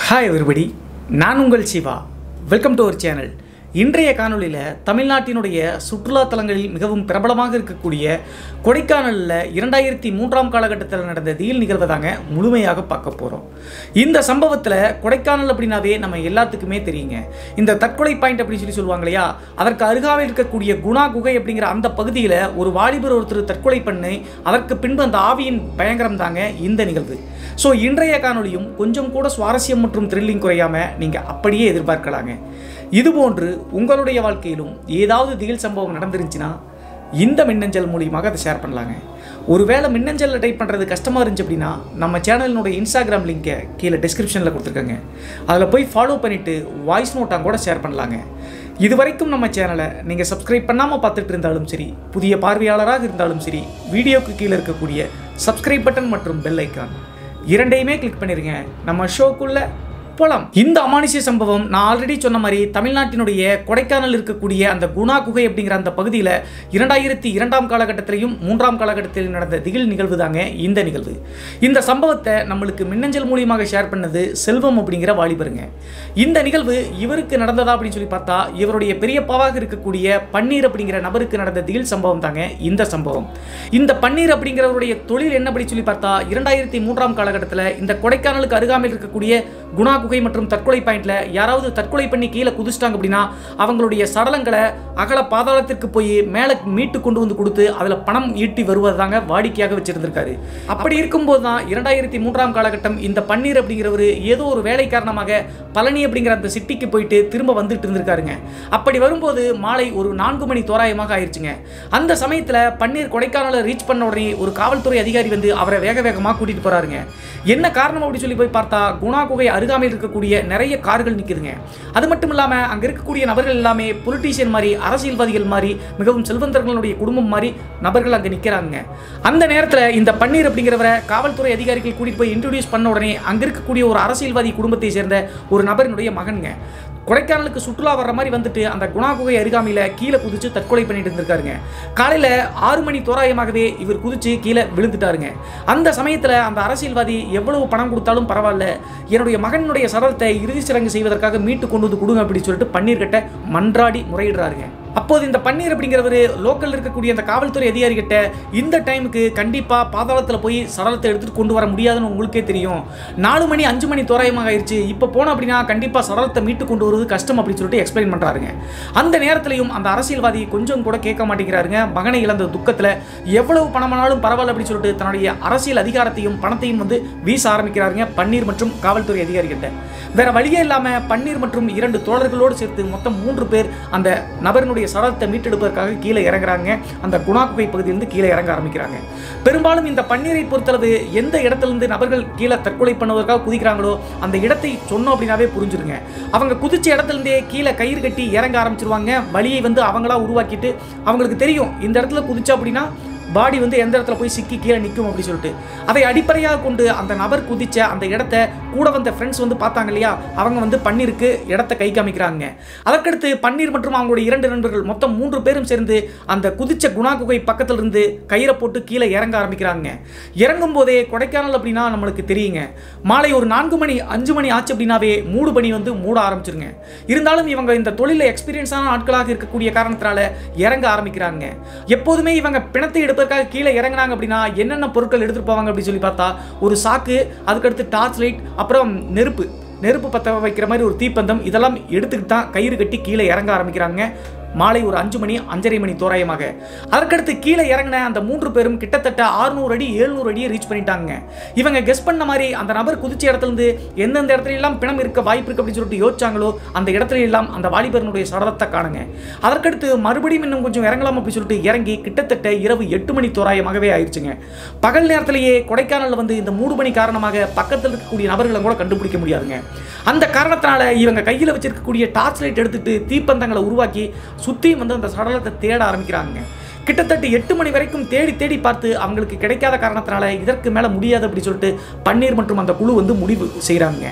hi everybody நான் உங்கள் Siva welcome to our channel இன்றைய காணொளியில் தமிழ்நாட்டினுடைய சுற்றுலா தலங்களில் மிகவும் பிரபலமாக இருக்கக்கூடிய கொடைக்கானலில் இரண்டாயிரத்தி மூன்றாம் காலகட்டத்தில் நடந்த திகில் நிகழ்வை தாங்க முழுமையாக பார்க்க போகிறோம் இந்த சம்பவத்தில் கொடைக்கானல் அப்படின்னாவே நம்ம எல்லாத்துக்குமே தெரியுங்க இந்த தற்கொலை பாயிண்ட் அப்படின்னு சொல்லி சொல்லுவாங்க இல்லையா அதற்கு அருகாமையில் இருக்கக்கூடிய குணா குகை அப்படிங்கிற அந்த பகுதியில் ஒரு வாலிபர் ஒருத்தர் தற்கொலை பண்ணி அதற்கு பின்பு அந்த ஆவியின் பயங்கரம் தாங்க இந்த நிகழ்வு ஸோ இன்றைய காணொளியும் கொஞ்சம் கூட சுவாரஸ்யம் மற்றும் த்ரில்லிங் குறையாமல் நீங்கள் அப்படியே எதிர்பார்க்கலாங்க இதுபோன்று உங்களுடைய வாழ்க்கையிலும் ஏதாவது திகில் சம்பவம் நடந்துருந்துச்சுன்னா இந்த மின்னஞ்சல் மூலியமாக அதை ஷேர் பண்ணலாங்க ஒருவேளை மின்னஞ்சலில் டைப் பண்ணுறது கஷ்டமாக இருந்துச்சு அப்படின்னா நம்ம சேனலினுடைய இன்ஸ்டாகிராம் லிங்கை கீழே டிஸ்கிரிப்ஷனில் கொடுத்துருக்கேங்க அதில் போய் ஃபாலோ பண்ணிவிட்டு வாய்ஸ் நோட்டாக கூட ஷேர் பண்ணலாங்க இது வரைக்கும் நம்ம சேனலை நீங்கள் சப்ஸ்கிரைப் பண்ணாமல் பார்த்துட்டு இருந்தாலும் சரி புதிய பார்வையாளராக இருந்தாலும் சரி வீடியோக்கு கீழே இருக்கக்கூடிய சப்ஸ்கிரைப் பட்டன் மற்றும் பெல் ஐக்கான் இரண்டையுமே கிளிக் பண்ணிருங்க நம்ம ஷோக்குள்ள போலாம் இந்த அமானுஷ்ய சம்பவம் நான் ஆல்ரெடி சொன்ன மாதிரி தமிழ்நாட்டினுடைய கொடைக்கானல் இருக்கக்கூடிய அந்த குணா குகை அப்படிங்கிற அந்த பகுதியில் இரண்டாயிரத்தி இரண்டாம் காலகட்டத்திலையும் மூன்றாம் காலகட்டத்திலும் நடந்த திகில் நிகழ்வு தாங்க இந்த நிகழ்வு இந்த சம்பவத்தை நம்மளுக்கு மின்னஞ்சல் மூலியமாக ஷேர் பண்ணது செல்வம் அப்படிங்கிற வாலிபருங்க இந்த நிகழ்வு இவருக்கு நடந்ததா அப்படின்னு சொல்லி பார்த்தா இவருடைய பெரியப்பாவாக இருக்கக்கூடிய பன்னீர் அப்படிங்கிற நபருக்கு நடந்த திகில் சம்பவம் தாங்க இந்த சம்பவம் இந்த பன்னீர் அப்படிங்கிறவருடைய தொழில் என்ன அப்படி சொல்லி பார்த்தா இரண்டாயிரத்தி மூன்றாம் காலகட்டத்தில் இந்த கொடைக்கானலுக்கு அருகாமையில் இருக்கக்கூடிய குணா குகை மற்றும் தற்கொலை பாயிண்ட்ல யாராவது தற்கொலை பண்ணி கீழே குதிச்சிட்டாங்க அப்படின்னா அவங்களுடைய சடலங்களை அகல பாதாளத்திற்கு போய் மேலே மீட்டு கொண்டு வந்து கொடுத்து அதில் பணம் ஈட்டி வருவதாங்க வாடிக்கையாக வச்சிருந்திருக்காரு அப்படி இருக்கும்போது தான் இரண்டாயிரத்தி மூன்றாம் காலகட்டம் இந்த பன்னீர் அப்படிங்கிறவர் ஏதோ ஒரு வேலை காரணமாக பழனி அப்படிங்கிற அந்த சிட்டிக்கு போயிட்டு திரும்ப வந்துட்டு இருந்திருக்காருங்க அப்படி வரும்போது மாலை ஒரு நான்கு மணி தோராயமாக ஆயிடுச்சுங்க அந்த சமயத்தில் பன்னீர் கொடைக்கானலை ரீச் பண்ண உடனே ஒரு காவல்துறை அதிகாரி வந்து அவரை வேக வேகமாக கூட்டிட்டு போறாருங்க என்ன காரணம் அப்படி சொல்லி போய் பார்த்தா குணா குகை அருகாமையில் இருக்கக்கூடிய நிறைய கார்கள் நிற்குதுங்க அது மட்டும் இல்லாமல் அங்கே இருக்கக்கூடிய நபர்கள் எல்லாமே பொலிட்டீஷியன் மாதிரி அரசியல்வாதிகள் மாதிரி மிகவும் செல்வந்தர்களுடைய குடும்பம் மாதிரி நபர்கள் அங்கே நிற்கிறாங்க அந்த நேரத்தில் இந்த பன்னீர் அப்படிங்கிறவரை காவல்துறை அதிகாரிகள் கூட்டிட்டு போய் இன்ட்ரோடியூஸ் பண்ண உடனே அங்கே இருக்கக்கூடிய ஒரு அரசியல்வாதி குடும்பத்தை சேர்ந்த ஒரு நபரினுடைய மகனுங்க கொடைக்கானலுக்கு சுற்றுலா வர்ற மாதிரி வந்துட்டு அந்த குணா குகை அருகாமையில் கீழே குதிச்சு தற்கொலை பண்ணிட்டு இருந்திருக்காருங்க காலையில் ஆறு மணி தோராயமாகவே இவர் குதிச்சு கீழே விழுந்துட்டாருங்க அந்த சமயத்தில் அந்த அரசியல்வாதி எவ்வளவு பணம் கொடுத்தாலும் பரவாயில்ல என்னுடைய மகனுடைய சடலத்தை இறுதிச் சடங்கு செய்வதற்காக மீட்டு கொண்டு வந்து கொடுங்க அப்படின்னு சொல்லிட்டு பன்னீர் கிட்ட மன்றாடி முறையிடுறாருங்க அப்போது இந்த பன்னீர் அப்படிங்கிறவர் லோக்கல் இருக்கக்கூடிய அந்த காவல்துறை அதிகாரிகிட்ட இந்த டைமுக்கு கண்டிப்பாக பாதாளத்தில் போய் சடலத்தை எடுத்துகிட்டு கொண்டு வர முடியாதுன்னு உங்களுக்கே தெரியும் நாலு மணி அஞ்சு மணி தோராயமாக ஆயிடுச்சு இப்போ போனோம் அப்படின்னா கண்டிப்பாக சடலத்தை மீட்டு கொண்டு வருவது கஷ்டம் அப்படின்னு சொல்லிட்டு எக்ஸ்பிளைன் பண்ணுறாருங்க அந்த நேரத்திலையும் அந்த அரசியல்வாதி கொஞ்சம் கூட கேட்க மாட்டேங்கிறாருங்க மகனை இழந்த துக்கத்தில் எவ்வளவு பணமானாலும் பரவாயில்ல அப்படின்னு சொல்லிட்டு தன்னுடைய அரசியல் அதிகாரத்தையும் பணத்தையும் வந்து வீச ஆரம்பிக்கிறாருங்க பன்னீர் மற்றும் காவல்துறை அதிகாரிகிட்ட வேற வழியே இல்லாமல் பன்னீர் மற்றும் இரண்டு தோழர்களோடு சேர்த்து மொத்தம் மூன்று பேர் அந்த நபரினுடைய சடலத்தை மீட்டெடுப்பதற்காக கீழே இறங்குறாங்க அந்த குணா குகை பகுதியிலிருந்து கீழே இறங்க ஆரம்பிக்கிறாங்க பெரும்பாலும் இந்த பன்னீரை பொறுத்தளவு எந்த இடத்திலிருந்து நபர்கள் கீழே தற்கொலை பண்ணுவதற்காக குதிக்கிறாங்களோ அந்த இடத்தை சொன்னோம் அப்படின்னாவே புரிஞ்சிருங்க அவங்க குதிச்ச இடத்துலேருந்தே கீழே கயிறு கட்டி இறங்க ஆரம்பிச்சிருவாங்க வழியை வந்து அவங்களா உருவாக்கிட்டு அவங்களுக்கு தெரியும் இந்த இடத்துல குதிச்சா அப்படின்னா பாடி வந்து எந்த இடத்துல போய் சிக்கி கீழே நிற்கும் அப்படின்னு சொல்லிட்டு அதை அடிப்படையாக கொண்டு அந்த நபர் குதிச்ச அந்த இடத்த கூட வந்த ஃப்ரெண்ட்ஸ் வந்து பார்த்தாங்க இல்லையா அவங்க வந்து பன்னீருக்கு இடத்த கை காமிக்கிறாங்க அதற்கடுத்து பன்னீர் மற்றும் அவங்களுடைய இரண்டு நண்பர்கள் மொத்தம் மூன்று பேரும் சேர்ந்து அந்த குதிச்ச குணா குகை பக்கத்துல இருந்து கயிறை போட்டு கீழே இறங்க ஆரம்பிக்கிறாங்க இறங்கும் போதே கொடைக்கானல் அப்படின்னா நம்மளுக்கு தெரியுங்க மாலை ஒரு நான்கு மணி அஞ்சு மணி ஆச்சு அப்படின்னாவே மூடு பணி வந்து மூட ஆரம்பிச்சிருங்க இருந்தாலும் இவங்க இந்த தொழிலில் எக்ஸ்பீரியன்ஸான ஆட்களாக இருக்கக்கூடிய காரணத்தினால இறங்க ஆரம்பிக்கிறாங்க எப்போதுமே இவங்க பிணத்தை எடுப்பதற்காக கீழே இறங்குனாங்க அப்படின்னா என்னென்ன பொருட்கள் எடுத்துட்டு போவாங்க அப்படின்னு சொல்லி பார்த்தா ஒரு சாக்கு அதுக்கடுத்து டார்ச் லைட் அப்புறம் நெருப்பு நெருப்பு பற்ற வைக்கிற மாதிரி ஒரு தீப்பந்தம் இதெல்லாம் எடுத்துக்கிட்டு தான் கயிறு கட்டி கீழே இறங்க ஆரம்பிக்கிறாங்க மாலை ஒரு அஞ்சு மணி அஞ்சரை மணி தோராயமாக அதற்கடுத்து கீழே இறங்கின அந்த மூன்று பேரும் கிட்டத்தட்ட 600 அடி 700 அடியை ரீச் பண்ணிட்டாங்க இவங்க கெஸ் பண்ண மாதிரி அந்த நபர் குதிச்ச இடத்துல இருந்து எந்தெந்த இடத்துல எல்லாம் பிணம் இருக்க வாய்ப்பு இருக்கு அப்படின்னு சொல்லிட்டு யோசிச்சாங்களோ அந்த இடத்துல எல்லாம் அந்த வாலிபரனுடைய சடலத்தை காணுங்க அதற்கடுத்து மறுபடியும் இன்னும் கொஞ்சம் இறங்கலாம் அப்படின்னு சொல்லிட்டு இறங்கி கிட்டத்தட்ட இரவு எட்டு மணி தோராயமாகவே ஆயிடுச்சுங்க பகல் நேரத்திலேயே கொடைக்கானல்ல வந்து இந்த மூடு மணி காரணமாக பக்கத்தில் இருக்கக்கூடிய நபர்களை கூட கண்டுபிடிக்க முடியாதுங்க அந்த காரணத்தினால இவங்க கையில் வச்சிருக்கக்கூடிய டார்ச் லைட் எடுத்துட்டு தீப்பந்தங்களை உருவாக்கி சுற்றியும் வந்து அந்த சடலத்தை தேட ஆரம்பிக்கிறாங்க கிட்டத்தட்ட எட்டு மணி வரைக்கும் தேடி தேடி பார்த்து அவங்களுக்கு கிடைக்காத காரணத்தினால இதற்கு மேலே முடியாது அப்படி சொல்லிட்டு பன்னீர் மற்றும் அந்த குழு வந்து முடிவு செய்கிறாங்க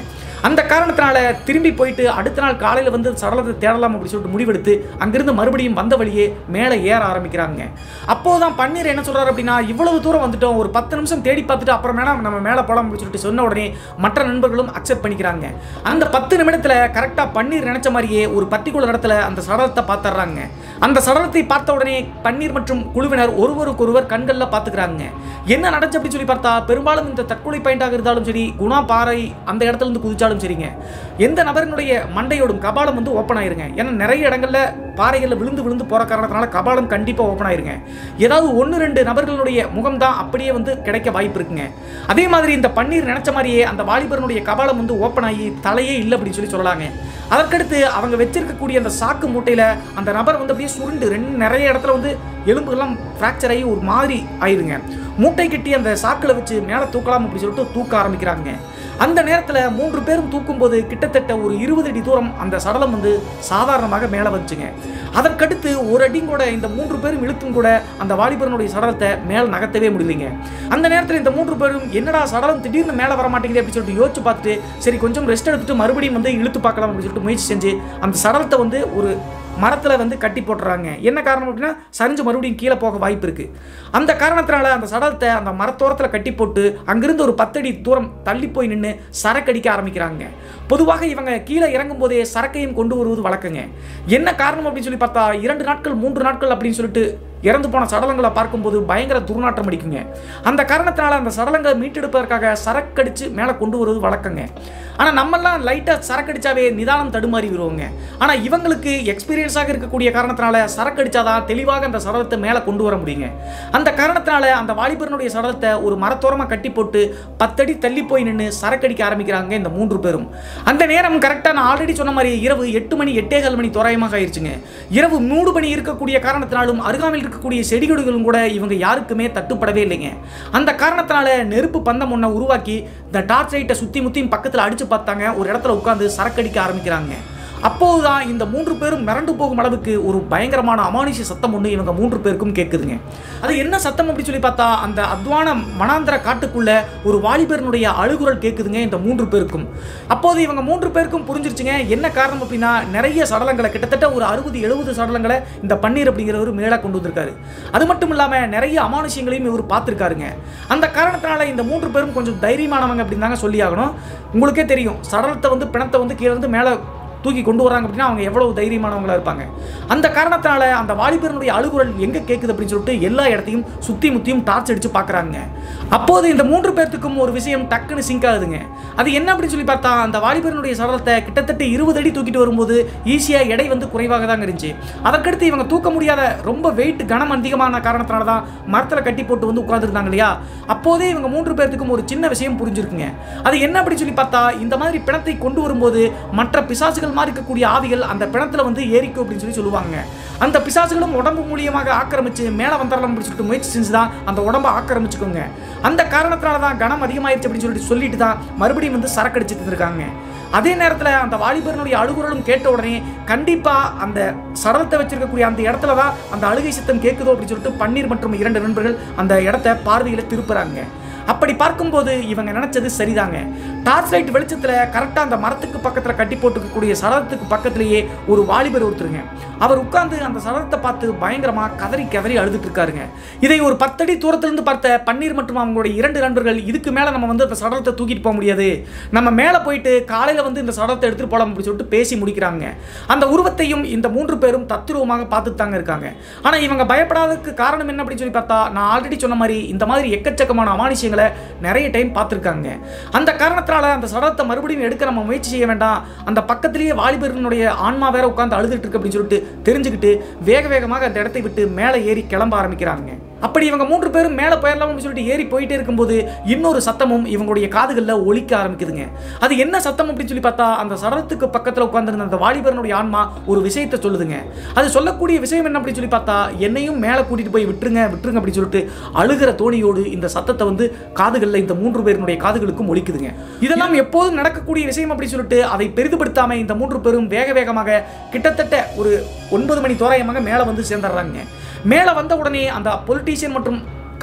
அந்த காரணத்தினால திரும்பி போயிட்டு அடுத்த நாள் காலையில் வந்து சடலத்தை தேடலாம் அப்படின்னு சொல்லிட்டு முடிவெடுத்து அங்கிருந்து மறுபடியும் வந்த வழியே மேலே ஏற ஆரம்பிக்கிறாங்க அப்போதான் பன்னீர் என்ன சொல்றாரு அப்படின்னா இவ்வளவு தூரம் வந்துட்டோம் ஒரு பத்து நிமிஷம் தேடி பார்த்துட்டு அப்புறம் வேணா நம்ம மேலே போலாம் அப்படின்னு சொல்லிட்டு சொன்ன உடனே மற்ற நண்பர்களும் அக்செப்ட் பண்ணிக்கிறாங்க அந்த பத்து நிமிடத்தில் கரெக்டாக பன்னீர் நினைச்ச மாதிரியே ஒரு பர்டிகுலர் இடத்துல அந்த சடலத்தை பார்த்துடுறாங்க அந்த சடலத்தை பார்த்த உடனே பன்னீர் மற்றும் குழுவினர் ஒருவருக்கொருவர் கண்களில் பார்த்துக்கிறாங்க என்ன நடந்துச்சு அப்படின்னு சொல்லி பார்த்தா பெரும்பாலும் இந்த தற்கொலை பாயிண்டாக இருந்தாலும் சரி குணா பாறை அந்த இடத்துல இருந்து குதிச்சாலும் சரிங்க எந்த நபரினுடைய மண்டையோடும் கபாலம் வந்து ஓப்பன் ஆயிருங்க ஏன்னா நிறைய இடங்கள்ல பாறைகளில் விழுந்து விழுந்து போற காரணத்தினால கபாலம் கண்டிப்பாக ஓப்பன் ஆயிருங்க ஏதாவது ஒன்று ரெண்டு நபர்களுடைய முகம் தான் அப்படியே வந்து கிடைக்க வாய்ப்பு இருக்குங்க அதே மாதிரி இந்த பன்னீர் நினைச்ச மாதிரியே அந்த வாலிபரனுடைய கபாலம் வந்து ஓப்பன் ஆகி தலையே இல்லை அப்படின்னு சொல்லி சொல்லலாங்க அதற்கடுத்து அவங்க வச்சிருக்கக்கூடிய அந்த சாக்கு மூட்டையில அந்த நபர் வந்து அப்படியே சுருண்டு ரெண்டு நிறைய இடத்துல வந்து எலும்புகள்லாம் ஃப்ராக்சர் ஆகி ஒரு மாதிரி ஆயிருங்க மூட்டை கட்டி அந்த சாக்கில் வச்சு மேலே தூக்கலாம் அப்படின்னு சொல்லிட்டு தூக்க ஆரம்பிக்கிறாங்க அந்த நேரத்தில் மூன்று பேரும் தூக்கும்போது கிட்டத்தட்ட ஒரு இருபது அடி தூரம் அந்த சடலம் வந்து சாதாரணமாக மேலே வந்துச்சுங்க அதற்கடுத்து ஒரு அடியும் கூட இந்த மூன்று பேரும் இழுத்தும் கூட அந்த வாலிபரனுடைய சடலத்தை மேலே நகர்த்தவே முடியலைங்க அந்த நேரத்தில் இந்த மூன்று பேரும் என்னடா சடலம் திடீர்னு மேலே வர மாட்டேங்குது அப்படின்னு சொல்லிட்டு யோசிச்சு பார்த்துட்டு சரி கொஞ்சம் ரெஸ்ட் எடுத்துட்டு மறுபடியும் வந்து இழுத்து பார்க்கலாம் அப்படின்னு சொல்லிட்டு முயற்சி செஞ்சு அந்த சடலத்தை வந்து ஒரு மரத்தில் வந்து கட்டி போட்டுறாங்க என்ன காரணம் அப்படின்னா சரிஞ்சு மறுபடியும் கீழே போக வாய்ப்பு இருக்குது அந்த காரணத்தினால அந்த சடலத்தை அந்த மரத்தோரத்தில் கட்டி போட்டு அங்கிருந்து ஒரு பத்தடி தூரம் தள்ளி போய் நின்று சரக்கடிக்க ஆரம்பிக்கிறாங்க பொதுவாக இவங்க கீழே இறங்கும் போதே சரக்கையும் கொண்டு வருவது வழக்கங்க என்ன காரணம் அப்படின்னு சொல்லி பார்த்தா இரண்டு நாட்கள் மூன்று நாட்கள் அப்படின்னு சொல்லிட்டு இறந்து போன சடலங்களை பார்க்கும்போது பயங்கர துர்நாற்றம் அடிக்குங்க அந்த காரணத்தினால அந்த சடலங்களை மீட்டெடுப்பதற்காக சரக்கடிச்சு மேலே கொண்டு வருவது வழக்கங்க ஆனால் நம்மெல்லாம் லைட்டாக சரக்கடிச்சாவே நிதானம் தடுமாறி வருவோங்க ஆனால் இவங்களுக்கு எக்ஸ்பீரியன்ஸாக இருக்கக்கூடிய காரணத்தினால சரக்கடிச்சாதான் தெளிவாக அந்த சடலத்தை மேலே கொண்டு வர முடியுங்க அந்த காரணத்தினால அந்த வாலிபரனுடைய சடலத்தை ஒரு மரத்தோரமாக கட்டி போட்டு பத்தடி தள்ளி போய் நின்று சரக்கடிக்க ஆரம்பிக்கிறாங்க இந்த மூன்று பேரும் அந்த நேரம் கரெக்டாக நான் ஆல்ரெடி சொன்ன மாதிரி இரவு எட்டு மணி எட்டேகால் மணி தோராயமாக ஆயிடுச்சுங்க இரவு மூடு மணி இருக்கக்கூடிய காரணத்தினாலும் அருகாமையில் இருக்கக்கூடிய செடிகொடிகளும் கூட இவங்க யாருக்குமே தட்டுப்படவே இல்லைங்க அந்த காரணத்தினால நெருப்பு பந்தம் ஒன்றை உருவாக்கி இந்த டார்ச் லைட்டை சுற்றி முற்றியும் பக்கத்தில் அடிச்சு பார்த்தாங்க ஒரு இடத்துல உட்காந்து சரக்கடிக்க ஆரம்பிக்கிறாங்க அப்போதுதான் இந்த மூன்று பேரும் மிரண்டு போகும் அளவுக்கு ஒரு பயங்கரமான அமானுஷ்ய சத்தம் ஒன்று இவங்க மூன்று பேருக்கும் கேட்குதுங்க அது என்ன சத்தம் அப்படி சொல்லி பார்த்தா அந்த அத்வான மனாந்திர காட்டுக்குள்ள ஒரு வாலிபரனுடைய அழுகுரல் கேட்குதுங்க இந்த மூன்று பேருக்கும் அப்போது இவங்க மூன்று பேருக்கும் புரிஞ்சிருச்சுங்க என்ன காரணம் அப்படின்னா நிறைய சடலங்களை கிட்டத்தட்ட ஒரு அறுபது எழுபது சடலங்களை இந்த பன்னீர் அப்படிங்கிறவர் மேலே கொண்டு வந்திருக்காரு அது மட்டும் இல்லாமல் நிறைய அமானுஷ்யங்களையும் இவர் பார்த்துருக்காருங்க அந்த காரணத்தினால இந்த மூன்று பேரும் கொஞ்சம் தைரியமானவங்க அப்படின்னு தாங்க சொல்லி ஆகணும் உங்களுக்கே தெரியும் சடலத்தை வந்து பிணத்தை வந்து கீழே இருந்து மேலே தூக்கி கொண்டு வராங்க அப்படின்னா அவங்க எவ்வளவு தைரியமானவங்களா இருப்பாங்க அந்த காரணத்தினால அந்த வாலிபரனுடைய அழுகுரல் எங்க கேட்குது அப்படின்னு சொல்லிட்டு எல்லா இடத்தையும் சுத்தி முத்தியும் டார்ச் அடிச்சு பார்க்கறாங்க அப்போது இந்த மூன்று பேர்த்துக்கும் ஒரு விஷயம் டக்குன்னு சிங்க் ஆகுதுங்க அது என்ன அப்படின்னு சொல்லி பார்த்தா அந்த வாலிபரனுடைய சடலத்தை கிட்டத்தட்ட இருபது அடி தூக்கிட்டு வரும்போது ஈஸியா எடை வந்து குறைவாக தாங்க இருந்துச்சு அதற்கடுத்து இவங்க தூக்க முடியாத ரொம்ப வெயிட் கனம் அதிகமான காரணத்தினால தான் மரத்தில் கட்டி போட்டு வந்து உட்கார்ந்துருந்தாங்க இல்லையா அப்போதே இவங்க மூன்று பேர்த்துக்கும் ஒரு சின்ன விஷயம் புரிஞ்சிருக்குங்க அது என்ன அப்படின்னு சொல்லி பார்த்தா இந்த மாதிரி பிணத்தை கொண்டு வரும்போது மற்ற பிசாசுகள் மாதிரி இருக்கக்கூடிய ஆவிகள் அந்த பிணத்துல வந்து ஏறிக்கும் அப்படின்னு சொல்லி சொல்லுவாங்க அந்த பிசாசுகளும் உடம்பு மூலியமாக ஆக்கிரமிச்சு மேலே வந்துடலாம் அப்படின்னு சொல்லிட்டு முயற்சி செஞ்சு தான் அந்த உடம்பை ஆக்கிரமிச்சுக்கோங்க அந்த காரணத்தினால தான் கனம் அதிகமாயிருச்சு அப்படின்னு சொல்லிட்டு சொல்லிட்டு தான் மறுபடியும் வந்து சரக்கடிச்சிட்டு இருக்காங்க அதே நேரத்தில் அந்த வாலிபரனுடைய அழுகுரலும் கேட்ட உடனே கண்டிப்பாக அந்த சடலத்தை வச்சிருக்கக்கூடிய அந்த இடத்துல தான் அந்த அழுகை சத்தம் கேட்குதோ அப்படின்னு சொல்லிட்டு பன்னீர் மற்றும் இரண்டு நண்பர்கள் அந்த இடத்த பார்வையில் திருப்புறாங்க அப்படி பார்க்கும்போது இவங்க நினைச்சது சரிதாங்க டார்ச் லைட் வெளிச்சத்தில் கரெக்டாக அந்த மரத்துக்கு பக்கத்தில் கட்டி போட்டுக்கக்கூடிய சடலத்துக்கு பக்கத்திலேயே ஒரு வாலிபர் ஒருத்தருங்க அவர் உட்கார்ந்து அந்த சடலத்தை பார்த்து பயங்கரமாக கதறி கதறி அழுதுட்டு இருக்காருங்க இதை ஒரு பத்தடி தூரத்திலிருந்து பார்த்த பன்னீர் மற்றும் அவங்களுடைய இரண்டு நண்பர்கள் இதுக்கு மேலே நம்ம வந்து அந்த சடலத்தை தூக்கிட்டு போக முடியாது நம்ம மேலே போயிட்டு காலையில் வந்து இந்த சடலத்தை எடுத்துகிட்டு போகலாம் அப்படின்னு சொல்லிட்டு பேசி முடிக்கிறாங்க அந்த உருவத்தையும் இந்த மூன்று பேரும் தத்துருவமாக பார்த்துட்டு தாங்க இருக்காங்க ஆனால் இவங்க பயப்படாததுக்கு காரணம் என்ன அப்படின்னு சொல்லி பார்த்தா நான் ஆல்ரெடி சொன்ன மாதிரி இந்த மாதிரி எக்கச்சக்கமான அமானுஷ்யங்களை நிறைய டைம் பார்த்துருக்காங்க அந்த காரணத்தினால அந்த சடலத்தை மறுபடியும் எடுக்க நம்ம முயற்சி செய்ய வேண்டாம் அந்த பக்கத்திலேயே வாலிபரனுடைய ஆன்மா வேற உட்காந்து அழுதுட்டு இருக்கு அப்படின்னு சொல்லிட்டு தெரிஞ்சுக்கிட்டு வேக வேகமாக அந்த இடத்தை விட்டு மேலே ஏறி கிளம்ப ஆரம்பிக்கிறாங்க அப்படி இவங்க மூன்று பேரும் மேலே போயிடலாம்னு சொல்லிட்டு ஏறி போயிட்டே இருக்கும்போது இன்னொரு சத்தமும் இவங்களுடைய காதுகளில் ஒலிக்க ஆரம்பிக்குதுங்க அது என்ன சத்தம் அப்படின்னு சொல்லி பார்த்தா அந்த சடலத்துக்கு பக்கத்தில் உட்காந்துருந்த அந்த வாலிபரனுடைய ஆன்மா ஒரு விஷயத்தை சொல்லுதுங்க அது சொல்லக்கூடிய விஷயம் என்ன அப்படின்னு சொல்லி பார்த்தா என்னையும் மேலே கூட்டிட்டு போய் விட்டுருங்க விட்டுருங்க அப்படின்னு சொல்லிட்டு அழுகிற தோணியோடு இந்த சத்தத்தை வந்து காதுகளில் இந்த மூன்று பேருடைய காதுகளுக்கும் ஒலிக்குதுங்க இதெல்லாம் எப்போதும் நடக்கக்கூடிய விஷயம் அப்படின்னு சொல்லிட்டு அதை பெரிதுபடுத்தாம இந்த மூன்று பேரும் வேக வேகமாக கிட்டத்தட்ட ஒரு ஒன்பது மணி தோராயமாக மேலே வந்து சேர்ந்துடுறாங்க மேலே வந்த உடனே அந்த பொலிட்டீஷியன் மற்றும்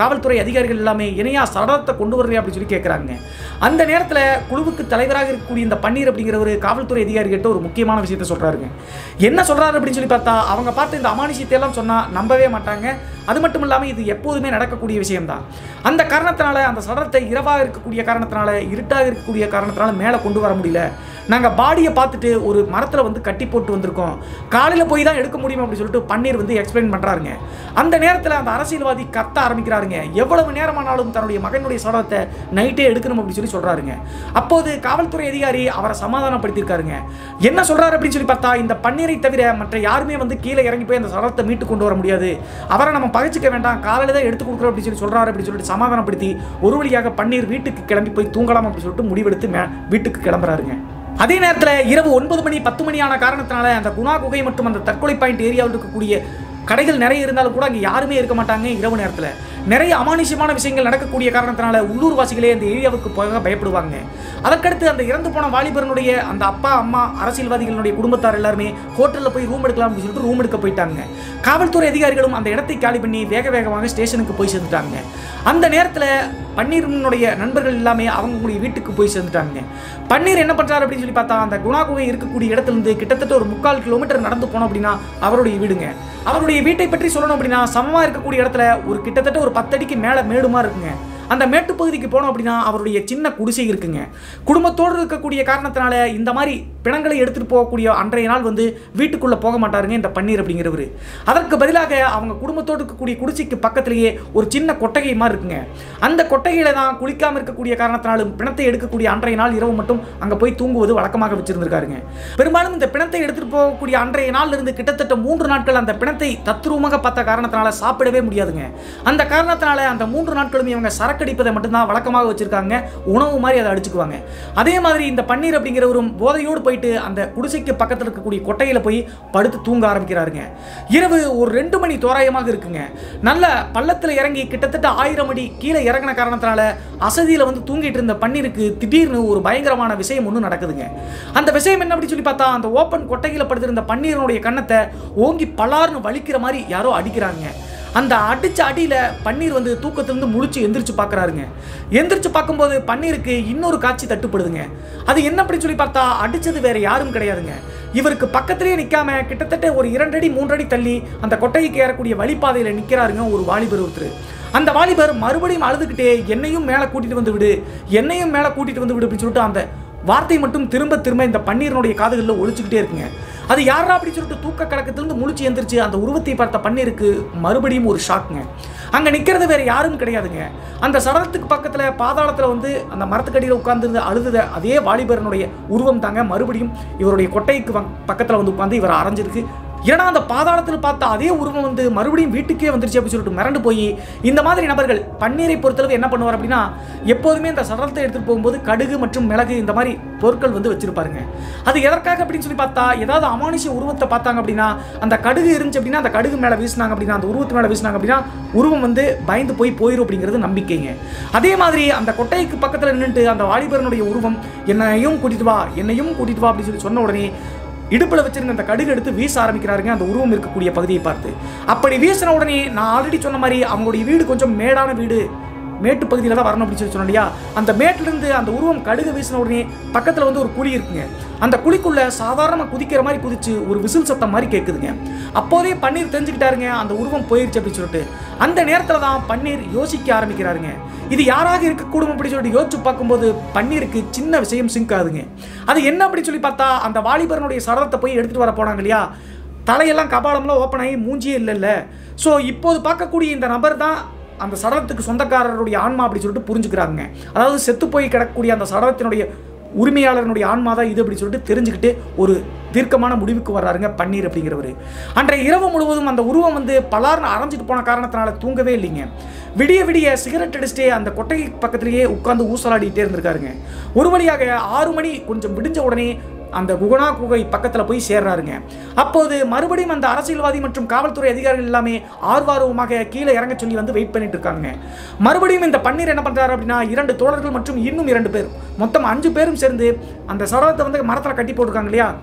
காவல்துறை அதிகாரிகள் எல்லாமே இணையா சடலத்தை கொண்டு வரலையா அப்படின்னு சொல்லி கேட்குறாங்க அந்த நேரத்தில் குழுவுக்கு தலைவராக இருக்கக்கூடிய இந்த பன்னீர் அப்படிங்கிறவர் காவல்துறை அதிகாரிகிட்ட ஒரு முக்கியமான விஷயத்த சொல்கிறாருங்க என்ன சொல்கிறாரு அப்படின்னு சொல்லி பார்த்தா அவங்க பார்த்து இந்த அமானுஷத்தை எல்லாம் சொன்னால் நம்பவே மாட்டாங்க அது மட்டும் இல்லாமல் இது எப்போதுமே நடக்கக்கூடிய விஷயம்தான் அந்த காரணத்தினால அந்த சடலத்தை இரவாக இருக்கக்கூடிய காரணத்தினால இருட்டாக இருக்கக்கூடிய காரணத்தினால மேலே கொண்டு வர முடியல நாங்கள் பாடியை பார்த்துட்டு ஒரு மரத்தில் வந்து கட்டி போட்டு வந்திருக்கோம் காலையில் போய் தான் எடுக்க முடியும் அப்படின்னு சொல்லிட்டு பன்னீர் வந்து எக்ஸ்பிளைன் பண்ணுறாருங்க அந்த நேரத்தில் அந்த அரசியல்வாதி கத்த ஆரம்பிக்கிறாருங்க எவ்வளவு நேரமானாலும் தன்னுடைய மகனுடைய சடலத்தை நைட்டே எடுக்கணும் அப்படின்னு சொல்லி சொல்கிறாருங்க அப்போது காவல்துறை அதிகாரி அவரை சமாதானப்படுத்தியிருக்காருங்க என்ன சொல்கிறாரு அப்படின்னு சொல்லி பார்த்தா இந்த பன்னீரை தவிர மற்ற யாருமே வந்து கீழே இறங்கி போய் அந்த சடலத்தை மீட்டு கொண்டு வர முடியாது அவரை நம்ம பகிச்சுக்க வேண்டாம் காலையில் தான் எடுத்து கொடுக்குறோம் அப்படின்னு சொல்லி சொல்கிறாரு அப்படின்னு சொல்லிட்டு சமாதானப்படுத்தி ஒரு வழியாக பன்னீர் வீட்டுக்கு கிளம்பி போய் தூங்கலாம் அப்படின்னு சொல்லிட்டு முடிவெடுத்து மே வீட்டுக்கு கிளம்புறாருங்க அதே நேரத்தில் இரவு ஒன்பது மணி பத்து மணியான காரணத்தினால அந்த குணா குகை மற்றும் அந்த தற்கொலை பாயிண்ட் ஏரியாவில் இருக்கக்கூடிய கடைகள் நிறைய இருந்தாலும் கூட அங்கே யாருமே இருக்க மாட்டாங்க இரவு நேரத்தில் நிறைய அமானுஷ்யமான விஷயங்கள் நடக்கக்கூடிய காரணத்தினால உள்ளூர் வாசிகளே அந்த ஏரியாவுக்கு போக பயப்படுவாங்க அதற்கடுத்து அந்த இறந்து போன வாலிபரனுடைய அந்த அப்பா அம்மா அரசியல்வாதிகளுடைய குடும்பத்தார் எல்லாருமே ஹோட்டலில் போய் ரூம் எடுக்கலாம் அப்படின்னு சொல்லிட்டு ரூம் எடுக்க போயிட்டாங்க காவல்துறை அதிகாரிகளும் அந்த இடத்தை காலி பண்ணி வேக வேகமாக ஸ்டேஷனுக்கு போய் சேர்ந்துட்டாங்க அந்த நேரத்தில் பன்னீரனுடைய நண்பர்கள் எல்லாமே அவங்களுடைய வீட்டுக்கு போய் சேர்ந்துட்டாங்க பன்னீர் என்ன பண்ணுறாரு அப்படின்னு சொல்லி பார்த்தா அந்த குணா குகை இருக்கக்கூடிய இடத்துல இருந்து கிட்டத்தட்ட ஒரு முக்கால் கிலோமீட்டர் நடந்து போனோம் அப்படின்னா அவருடைய வீடுங்க அவருடைய வீட்டை பற்றி சொல்லணும் அப்படின்னா சமமாக இருக்கக்கூடிய இடத்துல ஒரு கிட்டத்தட்ட ஒரு பத்தடிக்கு மேலே மேடுமா இருக்குங்க அந்த மேட்டு பகுதிக்கு போனோம் அப்படின்னா அவருடைய சின்ன குடிசை இருக்குங்க குடும்பத்தோடு இருக்கக்கூடிய காரணத்தினால இந்த மாதிரி பிணங்களை எடுத்துகிட்டு போகக்கூடிய அன்றைய நாள் வந்து வீட்டுக்குள்ளே போக மாட்டாருங்க இந்த பன்னீர் அப்படிங்கிறவர் அதற்கு பதிலாக அவங்க குடும்பத்தோடு இருக்கக்கூடிய குடிசைக்கு பக்கத்திலேயே ஒரு சின்ன கொட்டகை மாதிரி இருக்குங்க அந்த கொட்டகையில் தான் குளிக்காமல் இருக்கக்கூடிய காரணத்தினாலும் பிணத்தை எடுக்கக்கூடிய அன்றைய நாள் இரவு மட்டும் அங்கே போய் தூங்குவது வழக்கமாக வச்சிருந்திருக்காருங்க பெரும்பாலும் இந்த பிணத்தை எடுத்துகிட்டு போகக்கூடிய அன்றைய நாள்ல இருந்து கிட்டத்தட்ட மூன்று நாட்கள் அந்த பிணத்தை தத்ரூபமாக பார்த்த காரணத்தினால சாப்பிடவே முடியாதுங்க அந்த காரணத்தினால அந்த மூன்று நாட்களும் இவங்க சரக்கடிப்பதை மட்டும்தான் வழக்கமாக வச்சிருக்காங்க உணவு மாதிரி அதை அடிச்சுக்குவாங்க அதே மாதிரி இந்த பன்னீர் அப்படிங்கிறவரும் போதையோடு போயிட்டு அந்த குடிசைக்கு பக்கத்தில் இருக்கக்கூடிய கொட்டையில் போய் படுத்து தூங்க ஆரம்பிக்கிறாருங்க இரவு ஒரு ரெண்டு மணி தோராயமாக இருக்குங்க நல்ல பள்ளத்தில் இறங்கி கிட்டத்தட்ட ஆயிரம் அடி கீழே இறங்கின காரணத்தினால அசதியில் வந்து தூங்கிட்டு இருந்த பன்னீருக்கு திடீர்னு ஒரு பயங்கரமான விஷயம் ஒன்று நடக்குதுங்க அந்த விஷயம் என்ன அப்படின்னு சொல்லி பார்த்தா அந்த ஓப்பன் கொட்டையில் படுத்திருந்த பன்னீரனுடைய கன்னத்தை ஓங்கி பலார்னு வலிக்கிற மாதிரி யாரோ அடிக்கிறாங்க அந்த அடிச்ச அடியில் பன்னீர் வந்து தூக்கத்திலிருந்து முழிச்சு எந்திரிச்சு பார்க்குறாருங்க எந்திரிச்சு பார்க்கும்போது பன்னீருக்கு இன்னொரு காட்சி தட்டுப்படுதுங்க அது என்ன அப்படின்னு சொல்லி பார்த்தா அடிச்சது வேற யாரும் கிடையாதுங்க இவருக்கு பக்கத்திலேயே நிற்காம கிட்டத்தட்ட ஒரு இரண்டடி மூன்றடி தள்ளி அந்த கொட்டைக்கு ஏறக்கூடிய வழிப்பாதையில் நிற்கிறாருங்க ஒரு வாலிபர் ஒருத்தர் அந்த வாலிபர் மறுபடியும் அழுதுகிட்டே என்னையும் மேலே கூட்டிட்டு வந்து விடு என்னையும் மேலே கூட்டிட்டு வந்து விடு அப்படின்னு சொல்லிட்டு அந்த வார்த்தை மட்டும் திரும்ப திரும்ப இந்த பன்னீரனுடைய காதுகளில் ஒழிச்சுக்கிட்டே இருக்குங்க அது யாரா அப்படின்னு சொல்லிட்டு தூக்க கலக்கத்திலிருந்து முழிச்சு எந்திரிச்சு அந்த உருவத்தை பார்த்த பன்னீருக்கு மறுபடியும் ஒரு ஷாக்குங்க அங்கே நிற்கிறது வேற யாரும் கிடையாதுங்க அந்த சடலத்துக்கு பக்கத்தில் பாதாளத்தில் வந்து அந்த மரத்துக்கடியில் உட்கார்ந்து அழுதுத அதே வாலிபரனுடைய உருவம் தாங்க மறுபடியும் இவருடைய கொட்டைக்கு பக்கத்தில் வந்து உட்காந்து இவரை அரைஞ்சிருக்கு ஏன்னா அந்த பாதாளத்தில் பார்த்த அதே உருவம் வந்து மறுபடியும் வீட்டுக்கே வந்துருச்சு அப்படின்னு சொல்லிட்டு மிரண்டு போய் இந்த மாதிரி நபர்கள் பன்னீரை பொறுத்தளவு என்ன பண்ணுவார் அப்படின்னா எப்போதுமே இந்த சடலத்தை எடுத்துகிட்டு போகும்போது கடுகு மற்றும் மிளகு இந்த மாதிரி பொருட்கள் வந்து வச்சிருப்பாருங்க அது எதற்காக அப்படின்னு சொல்லி பார்த்தா ஏதாவது அமானுஷ உருவத்தை பார்த்தாங்க அப்படின்னா அந்த கடுகு இருந்துச்சு அப்படின்னா அந்த கடுகு மேலே வீசினாங்க அப்படின்னா அந்த உருவத்து மேலே வீசினாங்க அப்படின்னா உருவம் வந்து பயந்து போய் போயிடும் அப்படிங்கிறது நம்பிக்கைங்க அதே மாதிரி அந்த கொட்டைக்கு பக்கத்தில் நின்றுட்டு அந்த வாலிபரனுடைய உருவம் என்னையும் கூட்டிட்டு வா என்னையும் கூட்டிட்டு வா அப்படின்னு சொல்லி சொன்ன உடனே இடுப்பில் வச்சிருந்த அந்த கடுகு எடுத்து வீச ஆரம்பிக்கிறாருங்க அந்த உருவம் இருக்கக்கூடிய பகுதியை பார்த்து அப்படி வீசின உடனே நான் ஆல்ரெடி சொன்ன மாதிரி அவங்களுடைய வீடு கொஞ்சம் மேடான வீடு மேட்டு பகுதியில் தான் வரணும் அப்படின்னு சொல்லி சொன்னோம் இல்லையா அந்த மேட்டிலிருந்து அந்த உருவம் கடுகு வீசின உடனே பக்கத்தில் வந்து ஒரு குழி இருக்குங்க அந்த குழிக்குள்ள சாதாரணமாக குதிக்கிற மாதிரி குதிச்சு ஒரு விசில் சத்தம் மாதிரி கேட்குதுங்க அப்போதே பன்னீர் தெரிஞ்சுக்கிட்டாருங்க அந்த உருவம் போயிருச்சு அப்படின்னு சொல்லிட்டு அந்த நேரத்தில் தான் பன்னீர் யோசிக்க ஆரம்பிக்கிறாருங்க இது யாராக இருக்கக்கூடும் அப்படின்னு சொல்லிட்டு யோசிச்சு பார்க்கும்போது பன்னீருக்கு சின்ன விஷயம் சிங்க் ஆகுதுங்க அது என்ன அப்படின்னு சொல்லி பார்த்தா அந்த வாலிபரனுடைய சடலத்தை போய் எடுத்துகிட்டு வர போனாங்க இல்லையா தலையெல்லாம் கபாலம்லாம் ஓப்பன் ஆகி மூஞ்சியே இல்லைல்ல ஸோ இப்போது பார்க்கக்கூடிய இந்த நபர் தான் அந்த சடலத்துக்கு சொந்தக்காரருடைய ஆன்மா அப்படி சொல்லிட்டு புரிஞ்சுக்கிறாங்க அதாவது செத்து போய் கிடக்கக்கூடிய அந்த சடலத்தினுடைய உரிமையாளர்களுடைய ஆன்மா தான் இது அப்படி சொல்லிட்டு தெரிஞ்சுக்கிட்டு ஒரு தீர்க்கமான முடிவுக்கு வர்றாருங்க பன்னீர் அப்படிங்கிறவர் அன்றைய இரவு முழுவதும் அந்த உருவம் வந்து பலார்னு அரைஞ்சிட்டு போன காரணத்தினால தூங்கவே இல்லைங்க விடிய விடிய சிகரெட் அடிச்சுட்டே அந்த கொட்டை பக்கத்திலேயே உட்காந்து ஊசலாடிட்டே இருந்திருக்காருங்க ஒரு வழியாக ஆறு மணி கொஞ்சம் விடிஞ்ச உடனே அந்த குகனா குகை பக்கத்தில் போய் சேர்றாருங்க அப்போது மறுபடியும் அந்த அரசியல்வாதி மற்றும் காவல்துறை அதிகாரிகள் எல்லாமே ஆர்வாரவமாக கீழே இறங்க சொல்லி வந்து வெயிட் பண்ணிட்டு இருக்காங்க மறுபடியும் இந்த பன்னீர் என்ன பண்றாரு அப்படின்னா இரண்டு தோழர்கள் மற்றும் இன்னும் இரண்டு பேர் மொத்தம் அஞ்சு பேரும் சேர்ந்து அந்த சடலத்தை வந்து மரத்தில் கட்டி போட்டிருக்காங்க இல்லையா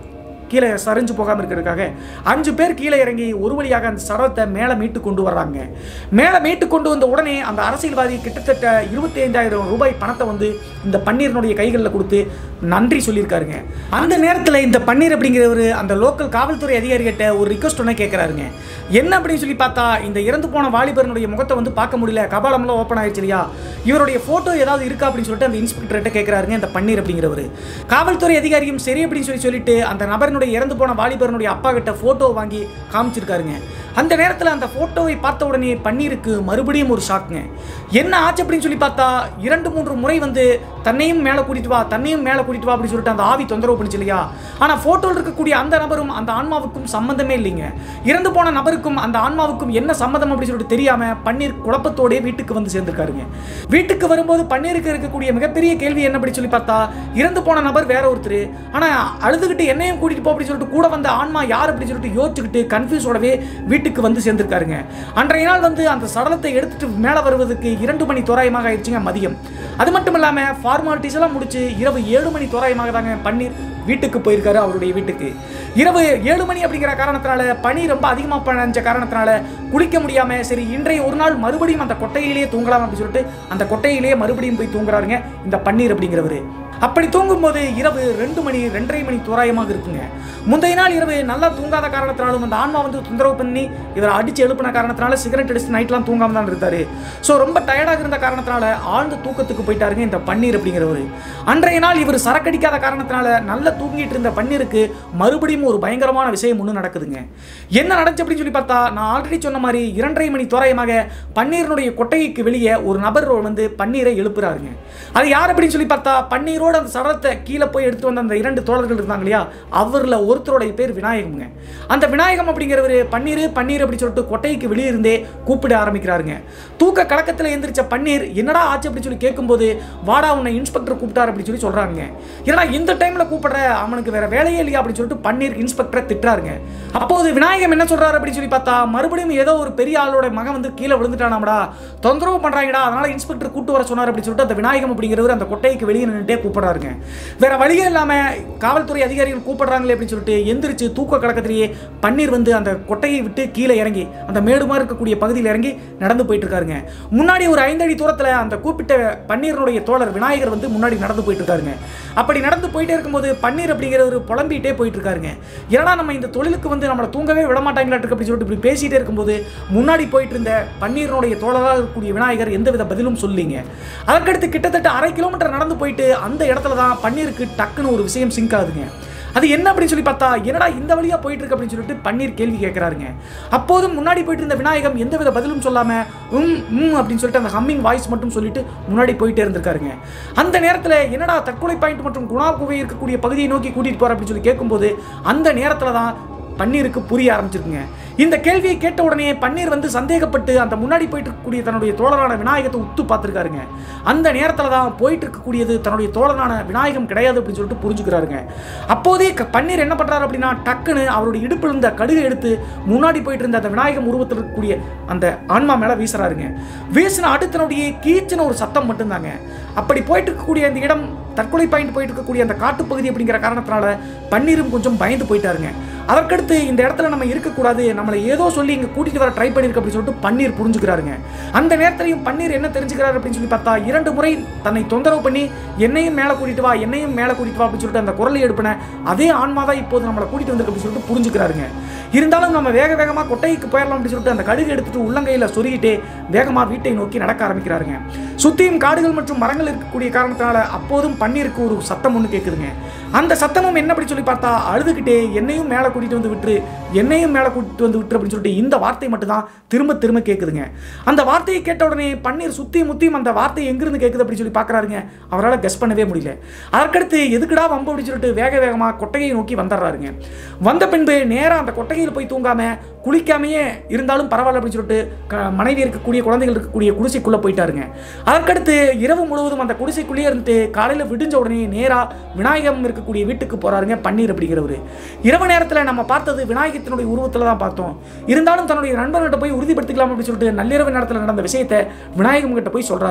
கீழே சரிஞ்சு போகாமல் இருக்கிறதுக்காக அஞ்சு பேர் கீழே இறங்கி ஒரு வழியாக அந்த சடலத்தை மேலே மீட்டு கொண்டு வர்றாங்க மேலே மீட்டு கொண்டு வந்த உடனே அந்த அரசியல்வாதி கிட்டத்தட்ட இருபத்தி ஐந்தாயிரம் ரூபாய் பணத்தை வந்து இந்த பன்னீரனுடைய கைகளில் கொடுத்து நன்றி சொல்லியிருக்காருங்க அந்த நேரத்தில் இந்த பன்னீர் அப்படிங்கிறவர் அந்த லோக்கல் காவல்துறை அதிகாரிகிட்ட ஒரு ரிக்வஸ்ட் ஒன்று கேட்குறாருங்க என்ன அப்படின்னு சொல்லி பார்த்தா இந்த இறந்து போன வாலிபரனுடைய முகத்தை வந்து பார்க்க முடியல கபாலம்லாம் ஓப்பன் ஆயிடுச்சு இல்லையா இவருடைய ஃபோட்டோ ஏதாவது இருக்கா அப்படின்னு சொல்லிட்டு அந்த இன்ஸ்பெக்டர்கிட்ட கேட்குறாருங்க இந்த பன்னீர் அப்படிங்கிறவர் காவல்துறை அதிகாரியும் சரி அப்படின்னு சொல்லி சொல்லிட்டு அந்த நபரினுடைய இறந்து போன வாலிபரனுடைய அப்பா கிட்ட ஃபோட்டோ வாங்கி காமிச்சிருக்காருங்க அந்த நேரத்தில் அந்த ஃபோட்டோவை பார்த்த உடனே பன்னீருக்கு மறுபடியும் ஒரு ஷாக்குங்க என்ன ஆச்சு அப்படின்னு சொல்லி பார்த்தா இரண்டு மூன்று முறை வந்து தன்னையும் மேலே கூட்டிட்டு வா தன்னையும் மேலே கூட்டிட்டு வா அப்படின்னு சொல்லிட்டு அந்த ஆவி தொந்தரவு பண்ணிச்சு இல்லையா ஆனால் ஃபோட்டோவில் இருக்கக்கூடிய அந்த நபரும் அந்த ஆன்மாவுக்கும் சம்மந்தமே இல்லைங்க இறந்து போன நபருக்கும் அந்த ஆன்மாவுக்கும் என்ன சம்மந்தம் அப்படின்னு சொல்லிட்டு தெரியாம பன்னீர் குழப்பத்தோடே வீட்டுக்கு வந்து சேர்ந்திருக்காருங்க வீட்டுக்கு வரும்போது பன்னீருக்கு இருக்கக்கூடிய மிகப்பெரிய கேள்வி என்ன அப்படி சொல்லி பார்த்தா இறந்து போன நபர் வேற ஒருத்தர் ஆனால் அழுதுகிட்டு என்னையும் கூட்டிட்டு போ அப்படின்னு சொல்லிட்டு கூட வந்த ஆன்மா யார் அப்படின்னு சொல்லிட்டு யோசிச்சுக்கிட்டு கன்ஃபியூஸோடவே வீட்டுக்கு வந்து சேர்ந்திருக்காருங்க அன்றைய நாள் வந்து அந்த சடலத்தை எடுத்துட்டு மேலே வருவதற்கு இரண்டு மணி தோராயமாக ஆயிடுச்சுங்க மதியம் அது மட்டும் இல்லாமல் ஃபார்மாலிட்டிஸ் எல்லாம் முடிச்சு இரவு ஏழு மணி தோராயமாக தாங்க பன்னீர் வீட்டுக்கு போயிருக்காரு அவருடைய வீட்டுக்கு இரவு ஏழு மணி அப்படிங்கிற காரணத்தினால பனி ரொம்ப அதிகமாக பழஞ்ச காரணத்தினால குளிக்க முடியாம சரி இன்றைய ஒரு நாள் மறுபடியும் அந்த கொட்டையிலேயே தூங்கலாம் அப்படின்னு சொல்லிட்டு அந்த கொட்டையிலேயே மறுபடியும் போய் தூங்குறாருங்க இந்த பன்னீர் அப்படிங்கிறவர் அப்படி தூங்கும்போது இரவு ரெண்டு மணி ரெண்டரை மணி தோராயமாக இருக்குங்க முந்தைய நாள் இரவு நல்லா தூங்காத காரணத்தினாலும் அந்த ஆன்மா வந்து தொந்தரவு பண்ணி இவரை அடிச்சு எழுப்பின காரணத்தினால சிகரெட் அடிச்சு நைட்லாம் தூங்காம தான் இருந்தாரு ஸோ ரொம்ப டயர்டாக இருந்த காரணத்தினால ஆழ்ந்த தூக்கத்துக்கு போயிட்டாருங்க இந்த பன்னீர் அப்படிங்கிறவர் அன்றைய நாள் இவர் சரக்கடிக்காத காரணத்தினால நல்லா தூங்கிட்டு இருந்த பன்னீருக்கு மறுபடியும் ஒரு பயங்கரமான விஷயம் ஒன்று நடக்குதுங்க என்ன நடந்துச்சு அப்படின்னு சொல்லி பார்த்தா நான் ஆல்ரெடி சொன்ன மாதிரி இரண்டரை மணி தோராயமாக பன்னீரனுடைய கொட்டைக்கு வெளியே ஒரு நபர் வந்து பன்னீரை எழுப்புறாருங்க அது யார் அப்படின்னு சொல்லி பார்த்தா பன்னீரோட அந்த சடலத்தை கீழே போய் எடுத்து வந்த அந்த இரண்டு தோழர்கள் இருந்தாங்க இல்லையா அவரில் ஒருத்தருடைய பேர் விநாயகம்ங்க அந்த விநாயகம் அப்படிங்கிறவர் பன்னீர் பன்னீர் அப்படி சொல்லிட்டு கொட்டைக்கு வெளியே இருந்தே கூப்பிட ஆரம்பிக்கிறாருங்க தூக்க கலக்கத்தில் எந்திரிச்ச பன்னீர் என்னடா ஆச்சு அப்படி சொல்லி கேட்கும்போது வாடா உன்னை இன்ஸ்பெக்டர் கூப்பிட்டார் அப்படின்னு சொல்லி சொல்றாங்க ஏன்னா இந்த டைம்ல கூப்பிடுற அவனுக்கு வேற வேலையே இல்லையா அப்படின்னு சொல்லிட்டு பன்னீர் இன்ஸ்பெக்டரை திட்டுறாருங்க அப்போது விநாயகம் என்ன சொல்றாரு அப்படின்னு சொல்லி பார்த்தா மறுபடியும் ஏதோ ஒரு பெரிய ஆளோட மகன் வந்து கீழே விழுந்துட்டானாமடா தொந்தரவு பண்றாங்கடா அதனால இன்ஸ்பெக்டர் கூட்டு வர சொன்னார் அப்படின்னு சொல்லிட்டு அந்த விநாயகம் அப்படிங்கிறவர் அந்த கொட்டைக்கு வெளியே நின்றுட்டே கூப்பிடுறாருங்க வேற வழியே இல்லாம காவல்துறை அதிகாரிகள் கூப்பிடுறாங்களே அப்படின்னு சொல்லிட்டு எந்திரிச்சு தூக்க கலக்கத்திலேயே பன்னீர் வந்து அந்த கொட்டையை விட்டு கீழே இறங்கி அந்த மேடுமா இருக்கக்கூடிய பகுதியில் இறங்கி நடந்து போயிட்டு இருக்காருங்க முன்னாடி ஒரு ஐந்தடி தூரத்தில் அந்த கூப்பிட்ட பன்னீரனுடைய தோழர் விநாயகர் வந்து முன்னாடி நடந்து போயிட்டு இருக்காருங்க அப்படி நடந்து போயிட்டே இருக்கும்போது பன்னீர் அப்படிங்கிற ஒரு புலம்பிட்டே போயிட்டு இருக்காருங்க ஏன்னா நம்ம இந்த தொழிலுக்கு வந்து நம்மளை தூங்கவே விட மாட்டாங்களாட்டு அப்படின்னு சொல்லிட்டு இப்படி பேசிட்டே இருக்கும்போது முன்னாடி போயிட்டு இருந்த பன்னீரனுடைய தோழராக இருக்கக்கூடிய விநாயகர் எந்தவித பதிலும் சொல்லீங்க அதற்கடுத்து கிட்டத்தட்ட அரை கிலோமீட்டர் நடந்து போயிட்டு அந்த இடத்துல தான் பன்னீருக்கு டக்குன்னு ஒரு விஷயம் சிங்க் ஆகுதுங்க அது என்ன அப்படின்னு சொல்லி பார்த்தா என்னடா இந்த வழியா போயிட்டு இருக்கு அப்படின்னு சொல்லிட்டு பன்னீர் கேள்வி கேட்கிறாருங்க அப்போதும் முன்னாடி போயிட்டு இருந்த விநாயகம் எந்தவித பதிலும் சொல்லாம உம் உம் அப்படின்னு சொல்லிட்டு அந்த ஹம்மிங் வாய்ஸ் மட்டும் சொல்லிட்டு முன்னாடி போயிட்டே இருந்திருக்காருங்க அந்த நேரத்தில் என்னடா தற்கொலை பாயிண்ட் மற்றும் குணா குகை இருக்கக்கூடிய பகுதியை நோக்கி கூட்டிட்டு போற அப்படின்னு சொல்லி கேட்கும்போது அந்த நேரத்தில் தான் பன்னீருக்கு புரிய ஆரம்பிச்சிருக்குங்க இந்த கேள்வியை கேட்ட உடனே பன்னீர் வந்து சந்தேகப்பட்டு அந்த முன்னாடி போயிட்டு இருக்கக்கூடிய தன்னுடைய தோழரான விநாயகத்தை உத்து பார்த்துருக்காருங்க அந்த நேரத்தில் தான் போயிட்டு இருக்கக்கூடியது தன்னுடைய தோழரான விநாயகம் கிடையாது அப்படின்னு சொல்லிட்டு புரிஞ்சுக்கிறாருங்க அப்போதே க- பன்னீர் என்ன பண்றாரு அப்படின்னா டக்குன்னு அவருடைய இடுப்பில் இருந்த கடுகை எடுத்து முன்னாடி போயிட்டு இருந்த அந்த விநாயகம் உருவத்தில் இருக்கக்கூடிய அந்த ஆன்மா மேலே வீசுறாருங்க வீசின அடுத்தனுடைய கீச்சின ஒரு சத்தம் மட்டும்தாங்க அப்படி போயிட்டு இருக்கக்கூடிய அந்த இடம் தற்கொலை பாயிண்ட் போயிட்டு இருக்கக்கூடிய அந்த காட்டுப்பகுதி அப்படிங்கிற காரணத்தினால பன்னீரும் கொஞ்சம் பயந்து போயிட்டாருங்க அதற்கடுத்து இந்த இடத்துல நம்ம இருக்கக்கூடாது நம்மளை ஏதோ சொல்லி இங்கே கூட்டிட்டு வர ட்ரை பண்ணியிருக்கு அப்படின்னு சொல்லிட்டு பன்னீர் புரிஞ்சுக்கிறாருங்க அந்த நேரத்திலையும் பன்னீர் என்ன தெரிஞ்சுக்கிறாரு அப்படின்னு சொல்லி பார்த்தா இரண்டு முறை தன்னை தொந்தரவு பண்ணி என்னையும் மேலே கூட்டிட்டு வா என்னையும் மேலே கூட்டிட்டு வா அப்படின்னு சொல்லிட்டு அந்த குரலை எழுப்பின அதே ஆன்மா தான் இப்போது நம்மளை கூட்டிட்டு வந்திருக்கு அப்படின்னு சொல்லிட்டு புரிஞ்சுக்கிறாருங்க இருந்தாலும் நம்ம வேக வேகமாக கொட்டைக்கு போயிடலாம் அப்படின்னு சொல்லிட்டு அந்த கடுகு எடுத்துட்டு உள்ளங்கையில் சொருகிட்டே வேகமாக வீட்டை நோக்கி நடக்க ஆரம்பிக்கிறாருங்க சுத்தியும் காடுகள் மற்றும் மரங்கள் இருக்கக்கூடிய காரணத்தினால அப்போதும் பன்னீருக்கு ஒரு சத்தம் ஒன்று கேட்குதுங்க அந்த சத்தமும் என்ன அப்படி சொல்லி பார்த்தா அழுதுகிட்டே என்னையும் மேலே கூட்டிட்டு வந்து விட்டுரு என்னையும் மேலே கூட்டிட்டு வந்து விட்டுரு அப்படின்னு சொல்லிட்டு இந்த வார்த்தை மட்டும் தான் திரும்ப திரும்ப கேட்குதுங்க அந்த வார்த்தையை கேட்ட உடனே பன்னீர் சுத்தி முத்தியும் அந்த வார்த்தை எங்கிருந்து கேட்குது அப்படின்னு சொல்லி பார்க்குறாருங்க அவரால் கெஸ் பண்ணவே முடியல அதற்கடுத்து எதுக்குடா வம்பு அப்படின்னு சொல்லிட்டு வேக வேகமாக கொட்டையை நோக்கி வந்துடுறாருங்க வந்த பின்பு நேராக அந்த கொட்டகையில் போய் தூங்காம குளிக்காமையே இருந்தாலும் பரவாயில்ல அப்படின்னு சொல்லிட்டு க- மனைவி இருக்கக்கூடிய குழந்தைகள் இருக்கக்கூடிய குடிசைக்குள்ளே போயிட்டாருங்க அதற்கடுத்து இரவு முழுவதும் அந்த குடிசைக்குள்ளேயே இருந்துட்டு காலையில் விடிஞ்ச உடனே நேராக விநாயகம் இருக்கக்கூடிய வீட்டுக்கு போறாருங்க பன்னீர் அப்படிங்கிறவர் இரவு நேரத்தில் நம்ம பார்த்தது விநாயகத்தினுடைய உருவத்தில் தான் பார்த்தோம் இருந்தாலும் தன்னுடைய நண்பர்கிட்ட போய் உறுதிப்படுத்திக்கலாம் அப்படின்னு சொல்லிட்டு நள்ளிரவு நேரத்தில் நடந்த விஷயத்தை விநாயகம் கிட்ட போய் சொல்றாருங்க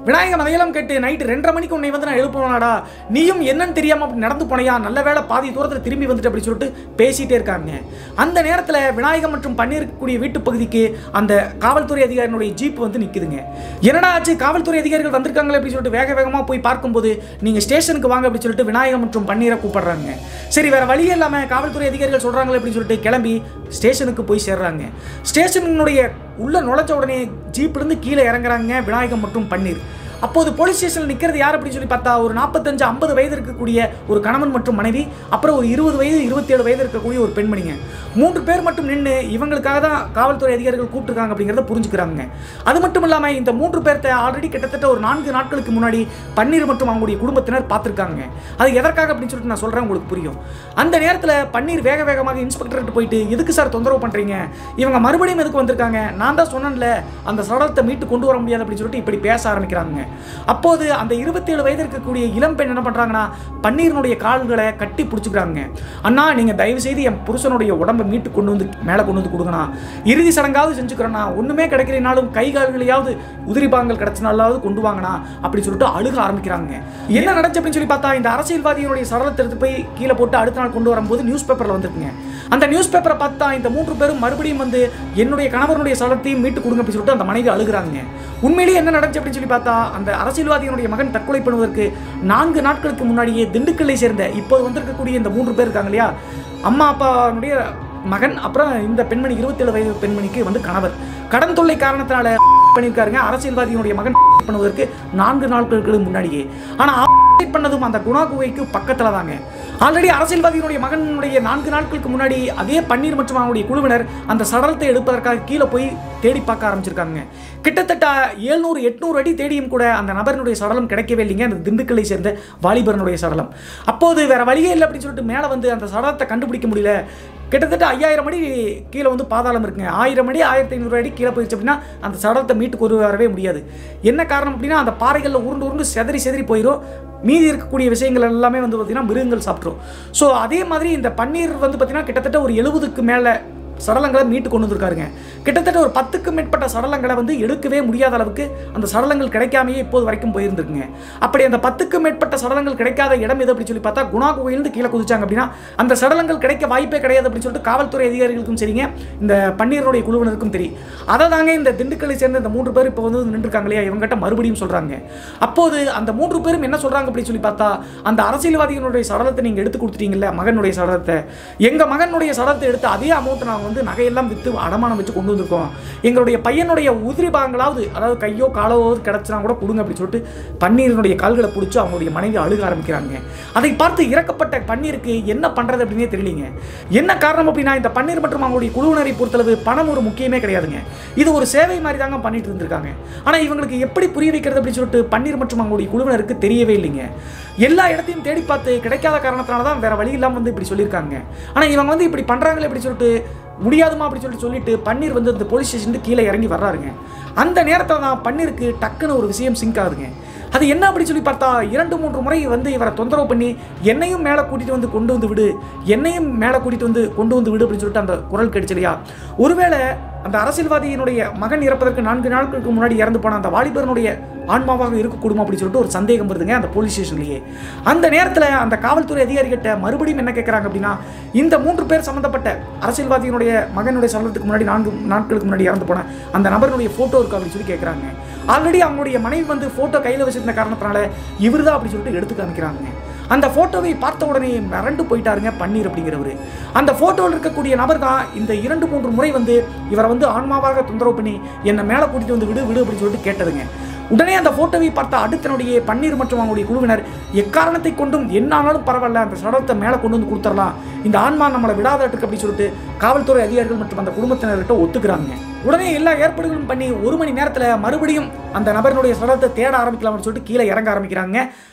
விநாயகம் அதையெல்லாம் கேட்டு நைட்டு ரெண்டரை மணிக்கு உன்னை வந்து நான் எழுப்புவானாடா நீயும் என்னன்னு தெரியாம அப்படி நடந்து போனையா நல்ல வேளை பாதி தூரத்தில் திரும்பி வந்துட்டு அப்படி சொல்லிட்டு பேசிட்டே இருக்காங்க அந்த நேரத்தில் விநாயகம் மற்றும் பன்னீர் இருக்கக்கூடிய வீட்டு பகுதிக்கு அந்த காவல்துறை அதிகாரியினுடைய ஜீப் வந்து நிற்குதுங்க என்னடா ஆச்சு காவல்துறை அதிகாரிகள் வந்திருக்காங்களே அப்படி சொல்லிட்டு வேக வேகமாக போய் பார்க்கும்போது நீங்கள் ஸ்டேஷனுக்கு வாங்க அப்படி சொல்லிட்டு விநாயகம் மற்றும் பன்னீரை கூப்பிடுறாங்க சரி வேற வழியே இல்லாமல் காவல்துறை அதிகாரிகள் சொல்கிறாங்களே அப்படின்னு சொல்லிட்டு கிளம்பி ஸ்டேஷனுக்கு போய் சேர்றாங்க ஸ்டேஷனுடைய உள்ள நுழைஞ்ச உடனே ஜீப்லேருந்து கீழே இறங்குறாங்க விநாயகம் மற்றும் பன்னீர் அப்போது போலீஸ் ஸ்டேஷனில் நிற்கிறது யார் அப்படின்னு சொல்லி பார்த்தா ஒரு நாற்பத்தஞ்சு ஐம்பது வயது இருக்கக்கூடிய ஒரு கணவன் மற்றும் மனைவி அப்புறம் ஒரு இருபது வயது இருபத்தேழு வயது இருக்கக்கூடிய ஒரு பெண்மணிங்க மூன்று பேர் மட்டும் நின்று இவங்களுக்காக தான் காவல்துறை அதிகாரிகள் கூப்பிட்டுருக்காங்க அப்படிங்கிறத புரிஞ்சுக்கிறாங்க அது மட்டும் இல்லாமல் இந்த மூன்று பேர்த்த ஆல்ரெடி கிட்டத்தட்ட ஒரு நான்கு நாட்களுக்கு முன்னாடி பன்னீர் மற்றும் அவங்களுடைய குடும்பத்தினர் பார்த்துருக்காங்க அது எதற்காக அப்படின்னு சொல்லிட்டு நான் சொல்கிறேன் உங்களுக்கு புரியும் அந்த நேரத்தில் பன்னீர் வேக வேகமாக இன்ஸ்பெக்டர்கிட்ட போயிட்டு எதுக்கு சார் தொந்தரவு பண்ணுறீங்க இவங்க மறுபடியும் எதுக்கு வந்திருக்காங்க நான் தான் சொன்னேன்ல அந்த சடலத்தை மீட்டு கொண்டு வர முடியாது அப்படின்னு சொல்லிட்டு இப்படி பேச ஆரம்பிக்கிறாங்க அப்போது அந்த இருபத்தேழு வயது இருக்கக்கூடிய இளம் பெண் என்ன பண்ணுறாங்கன்னா பன்னீரினுடைய கால்களை கட்டி பிடிச்சிக்கிறாங்க அண்ணா நீங்கள் தயவு செய்து என் புருஷனுடைய உடம்பை மீட்டு கொண்டு வந்து மேலே கொண்டு வந்து கொடுங்கண்ணா இறுதி சடங்காவது செஞ்சுக்கிறேன்னா ஒன்றுமே கிடைக்கலனாலும் கை கால்களையாவது உதிரி பாகங்கள் கிடைச்சனாலாவது கொண்டு வாங்கண்ணா அப்படி சொல்லிட்டு அழுக ஆரம்பிக்கிறாங்க என்ன நடந்துச்சு அப்படின்னு சொல்லி பார்த்தா இந்த அரசியல்வாதிகளுடைய சடலத்தை எடுத்து போய் கீழே போட்டு அடுத்த நாள் கொண்டு வரும்போது நியூஸ் பேப்பரில் வந்திருக்குங்க அந்த நியூஸ் பேப்பரை பார்த்தா இந்த மூன்று பேரும் மறுபடியும் வந்து என்னுடைய கணவனுடைய சடலத்தையும் மீட்டு கொடுங்க அப்படின்னு சொல்லிட்டு அந்த மனைவி அழுகுறாங்க உண்மையிலேயே என்ன நடந்துச்சு அப்படின்னு சொல்லி பார்த்தா அந்த அரசியல்வாதியினுடைய மகன் தற்கொலை பண்ணுவதற்கு நான்கு நாட்களுக்கு முன்னாடியே திண்டுக்கல்லை சேர்ந்த இப்போது வந்திருக்கக்கூடிய இந்த மூன்று பேர் இருக்காங்க இல்லையா அம்மா அப்பாவுடைய மகன் அப்புறம் இந்த பெண்மணி இருபத்தேழு வயது பெண்மணிக்கு வந்து கணவர் கடன் தொல்லை காரணத்தினால பண்ணியிருக்காருங்க அரசியல்வாதியினுடைய மகன் பண்ணுவதற்கு நான்கு நாட்களுக்கு முன்னாடியே ஆனால் பண்ணதும் அந்த குணா குகைக்கு பக்கத்தில் தாங்க ஆல்ரெடி அரசியல்வாதியினுடைய மகனுடைய நான்கு நாட்களுக்கு முன்னாடி அதே பன்னீர் மற்றும் அவனுடைய குழுவினர் அந்த சடலத்தை எடுப்பதற்காக கீழே போய் தேடி பார்க்க ஆரம்பிச்சிருக்காங்க கிட்டத்தட்ட ஏழ்நூறு எட்நூறு அடி தேடியும் கூட அந்த நபரினுடைய சடலம் கிடைக்கவே இல்லைங்க அந்த திண்டுக்கல்லை சேர்ந்த வாலிபரனுடைய சடலம் அப்போது வேற வழியே இல்லை அப்படின்னு சொல்லிட்டு மேலே வந்து அந்த சடலத்தை கண்டுபிடிக்க முடியல கிட்டத்தட்ட ஐயாயிரம் அடி கீழே வந்து பாதாளம் இருக்குங்க ஆயிரம் அடி ஆயிரத்தி ஐநூறு அடி கீழே போயிடுச்சு அப்படின்னா அந்த சடலத்தை மீட்டு கொண்டு வரவே முடியாது என்ன காரணம் அப்படின்னா அந்த பாறைகளில் உருண்டு உருண்டு செதறி செதறி போயிடும் மீதி இருக்கக்கூடிய விஷயங்கள் எல்லாமே வந்து பார்த்திங்கன்னா மிருகங்கள் சாப்பிட்ரும் ஸோ அதே மாதிரி இந்த பன்னீர் வந்து பார்த்திங்கன்னா கிட்டத்தட்ட ஒரு எழுபதுக்கு மேலே சடலங்களை மீட்டு கொண்டு வந்திருக்காருங்க கிட்டத்தட்ட ஒரு பத்துக்கும் மேற்பட்ட சடலங்களை வந்து எடுக்கவே முடியாத அளவுக்கு அந்த சடலங்கள் கிடைக்காமையே இப்போது வரைக்கும் போயிருந்துருக்குங்க அப்படி அந்த பத்துக்கும் மேற்பட்ட சடலங்கள் கிடைக்காத இடம் எது அப்படி சொல்லி பார்த்தா குணா குகையிலிருந்து கீழே குதிச்சாங்க அப்படின்னா அந்த சடலங்கள் கிடைக்க வாய்ப்பே கிடையாது அப்படின்னு சொல்லிட்டு காவல்துறை அதிகாரிகளுக்கும் சரிங்க இந்த பன்னீருடைய குழுவினருக்கும் தெரியும் அதை தாங்க இந்த திண்டுக்கல்லை சேர்ந்த இந்த மூன்று பேர் இப்போ வந்து நின்றுருக்காங்க இல்லையா இவங்ககிட்ட மறுபடியும் சொல்கிறாங்க அப்போது அந்த மூன்று பேரும் என்ன சொல்கிறாங்க அப்படின்னு சொல்லி பார்த்தா அந்த அரசியல்வாதிகளுடைய சடலத்தை நீங்கள் எடுத்து கொடுத்துட்டீங்கல்ல மகனுடைய சடலத்தை எங்கள் மகனுடைய சடலத்தை எடுத்து அதே அமௌண்ட்டை நாங்கள் வந்து நகையெல்லாம் விற்று அடமானம் வச்சு கொண்டு வந்திருக்கோம் எங்களுடைய பையனுடைய உதிரி பாகங்களாவது அதாவது கையோ காலோ கிடச்சினா கூட கொடுங்க அப்படின்னு சொல்லிட்டு பன்னீரினுடைய கால்களை பிடிச்சி அவங்களுடைய மனைவி அழுக ஆரம்பிக்கிறாங்க அதை பார்த்து இறக்கப்பட்ட பன்னீருக்கு என்ன பண்ணுறது அப்படின்னே தெரியலீங்க என்ன காரணம் அப்படின்னா இந்த பன்னீர் மற்றும் அவங்களுடைய குழுவினரை பொறுத்தளவு பணம் ஒரு முக்கியமே கிடையாதுங்க இது ஒரு சேவை மாதிரி தாங்க பண்ணிட்டு இருந்திருக்காங்க ஆனால் இவங்களுக்கு எப்படி புரிய வைக்கிறது அப்படின்னு சொல்லிட்டு பன்னீர் மற்றும் அவங்களுடைய குழுவினருக்கு தெரியவே இல்லைங்க எல்லா இடத்தையும் தேடி பார்த்து கிடைக்காத காரணத்தினால தான் வேற வழி இல்லாமல் வந்து இப்படி சொல்லியிருக்காங்க ஆனால் இவங்க வந்து இப்படி பண்ணுறாங்களே இப்படி சொல்லிட்டு முடியாதுமா அப்படி சொல்லிட்டு சொல்லிட்டு பன்னீர் வந்து அந்த போலீஸ் ஸ்டேஷன் கீழே இறங்கி வர்றாருங்க அந்த நேரத்தில் தான் பன்னீருக்கு டக்குன்னு ஒரு விஷயம் சிங்க் ஆகுதுங்க அது என்ன அப்படி சொல்லி பார்த்தா இரண்டு மூன்று முறை வந்து இவரை தொந்தரவு பண்ணி என்னையும் மேலே கூட்டிகிட்டு வந்து கொண்டு வந்து விடு என்னையும் மேலே கூட்டிகிட்டு வந்து கொண்டு வந்து விடு அப்படின்னு சொல்லிட்டு அந்த குரல் கேட்டுச்சு இல்லையா ஒருவேளை அந்த அரசியல்வாதியினுடைய மகன் இறப்பதற்கு நான்கு நாட்களுக்கு முன்னாடி இறந்து போன அந்த வாலிபரனுடைய ஆன்மாவாக இருக்கக்கூடும் அப்படின்னு சொல்லிட்டு ஒரு சந்தேகம் வருதுங்க அந்த போலீஸ் ஸ்டேஷன்லேயே அந்த நேரத்தில் அந்த காவல்துறை அதிகாரிகிட்ட மறுபடியும் என்ன கேட்குறாங்க அப்படின்னா இந்த மூன்று பேர் சம்மந்தப்பட்ட அரசியல்வாதியினுடைய மகனுடைய சடலத்துக்கு முன்னாடி நான்கு நாட்களுக்கு முன்னாடி இறந்து போன அந்த நபருடைய ஃபோட்டோ இருக்கு அப்படின்னு சொல்லி கேட்குறாங்க ஆல்ரெடி அவங்களுடைய மனைவி வந்து ஃபோட்டோ கையில் வச்சிருந்த காரணத்தினால இவர் தான் அப்படி சொல்லிட்டு எடுத்து காமிக்கிறாங்க அந்த ஃபோட்டோவை பார்த்த உடனே மிரண்டு போயிட்டாருங்க பன்னீர் அப்படிங்கிறவர் அந்த ஃபோட்டோவில் இருக்கக்கூடிய நபர் தான் இந்த இரண்டு மூன்று முறை வந்து இவரை வந்து ஆன்மாவாக தொந்தரவு பண்ணி என்னை மேலே கூட்டிகிட்டு வந்து விடு விடு அப்படின்னு சொல்லிட்டு கேட்டதுங்க உடனே அந்த போட்டோவை பார்த்த அடுத்த நொடியே பன்னீர் மற்றும் அவங்களுடைய குழுவினர் எக்காரணத்தை கொண்டும் என்ன ஆனாலும் பரவாயில்ல அந்த சடலத்தை மேலே கொண்டு வந்து கொடுத்துடலாம் இந்த ஆன்மா நம்மளை விடாதட்டுக்கு அப்படின்னு சொல்லிட்டு காவல்துறை அதிகாரிகள் மற்றும் அந்த குடும்பத்தினர்கிட்ட ஒத்துக்கிறாங்க உடனே எல்லா ஏற்பாடுகளும் பண்ணி ஒரு மணி நேரத்தில் மறுபடியும் அந்த நபரினுடைய சடலத்தை தேட ஆரம்பிக்கலாம்னு சொல்லிட்டு கீழே இறங்க ஆரம்பிக்கிறாங்க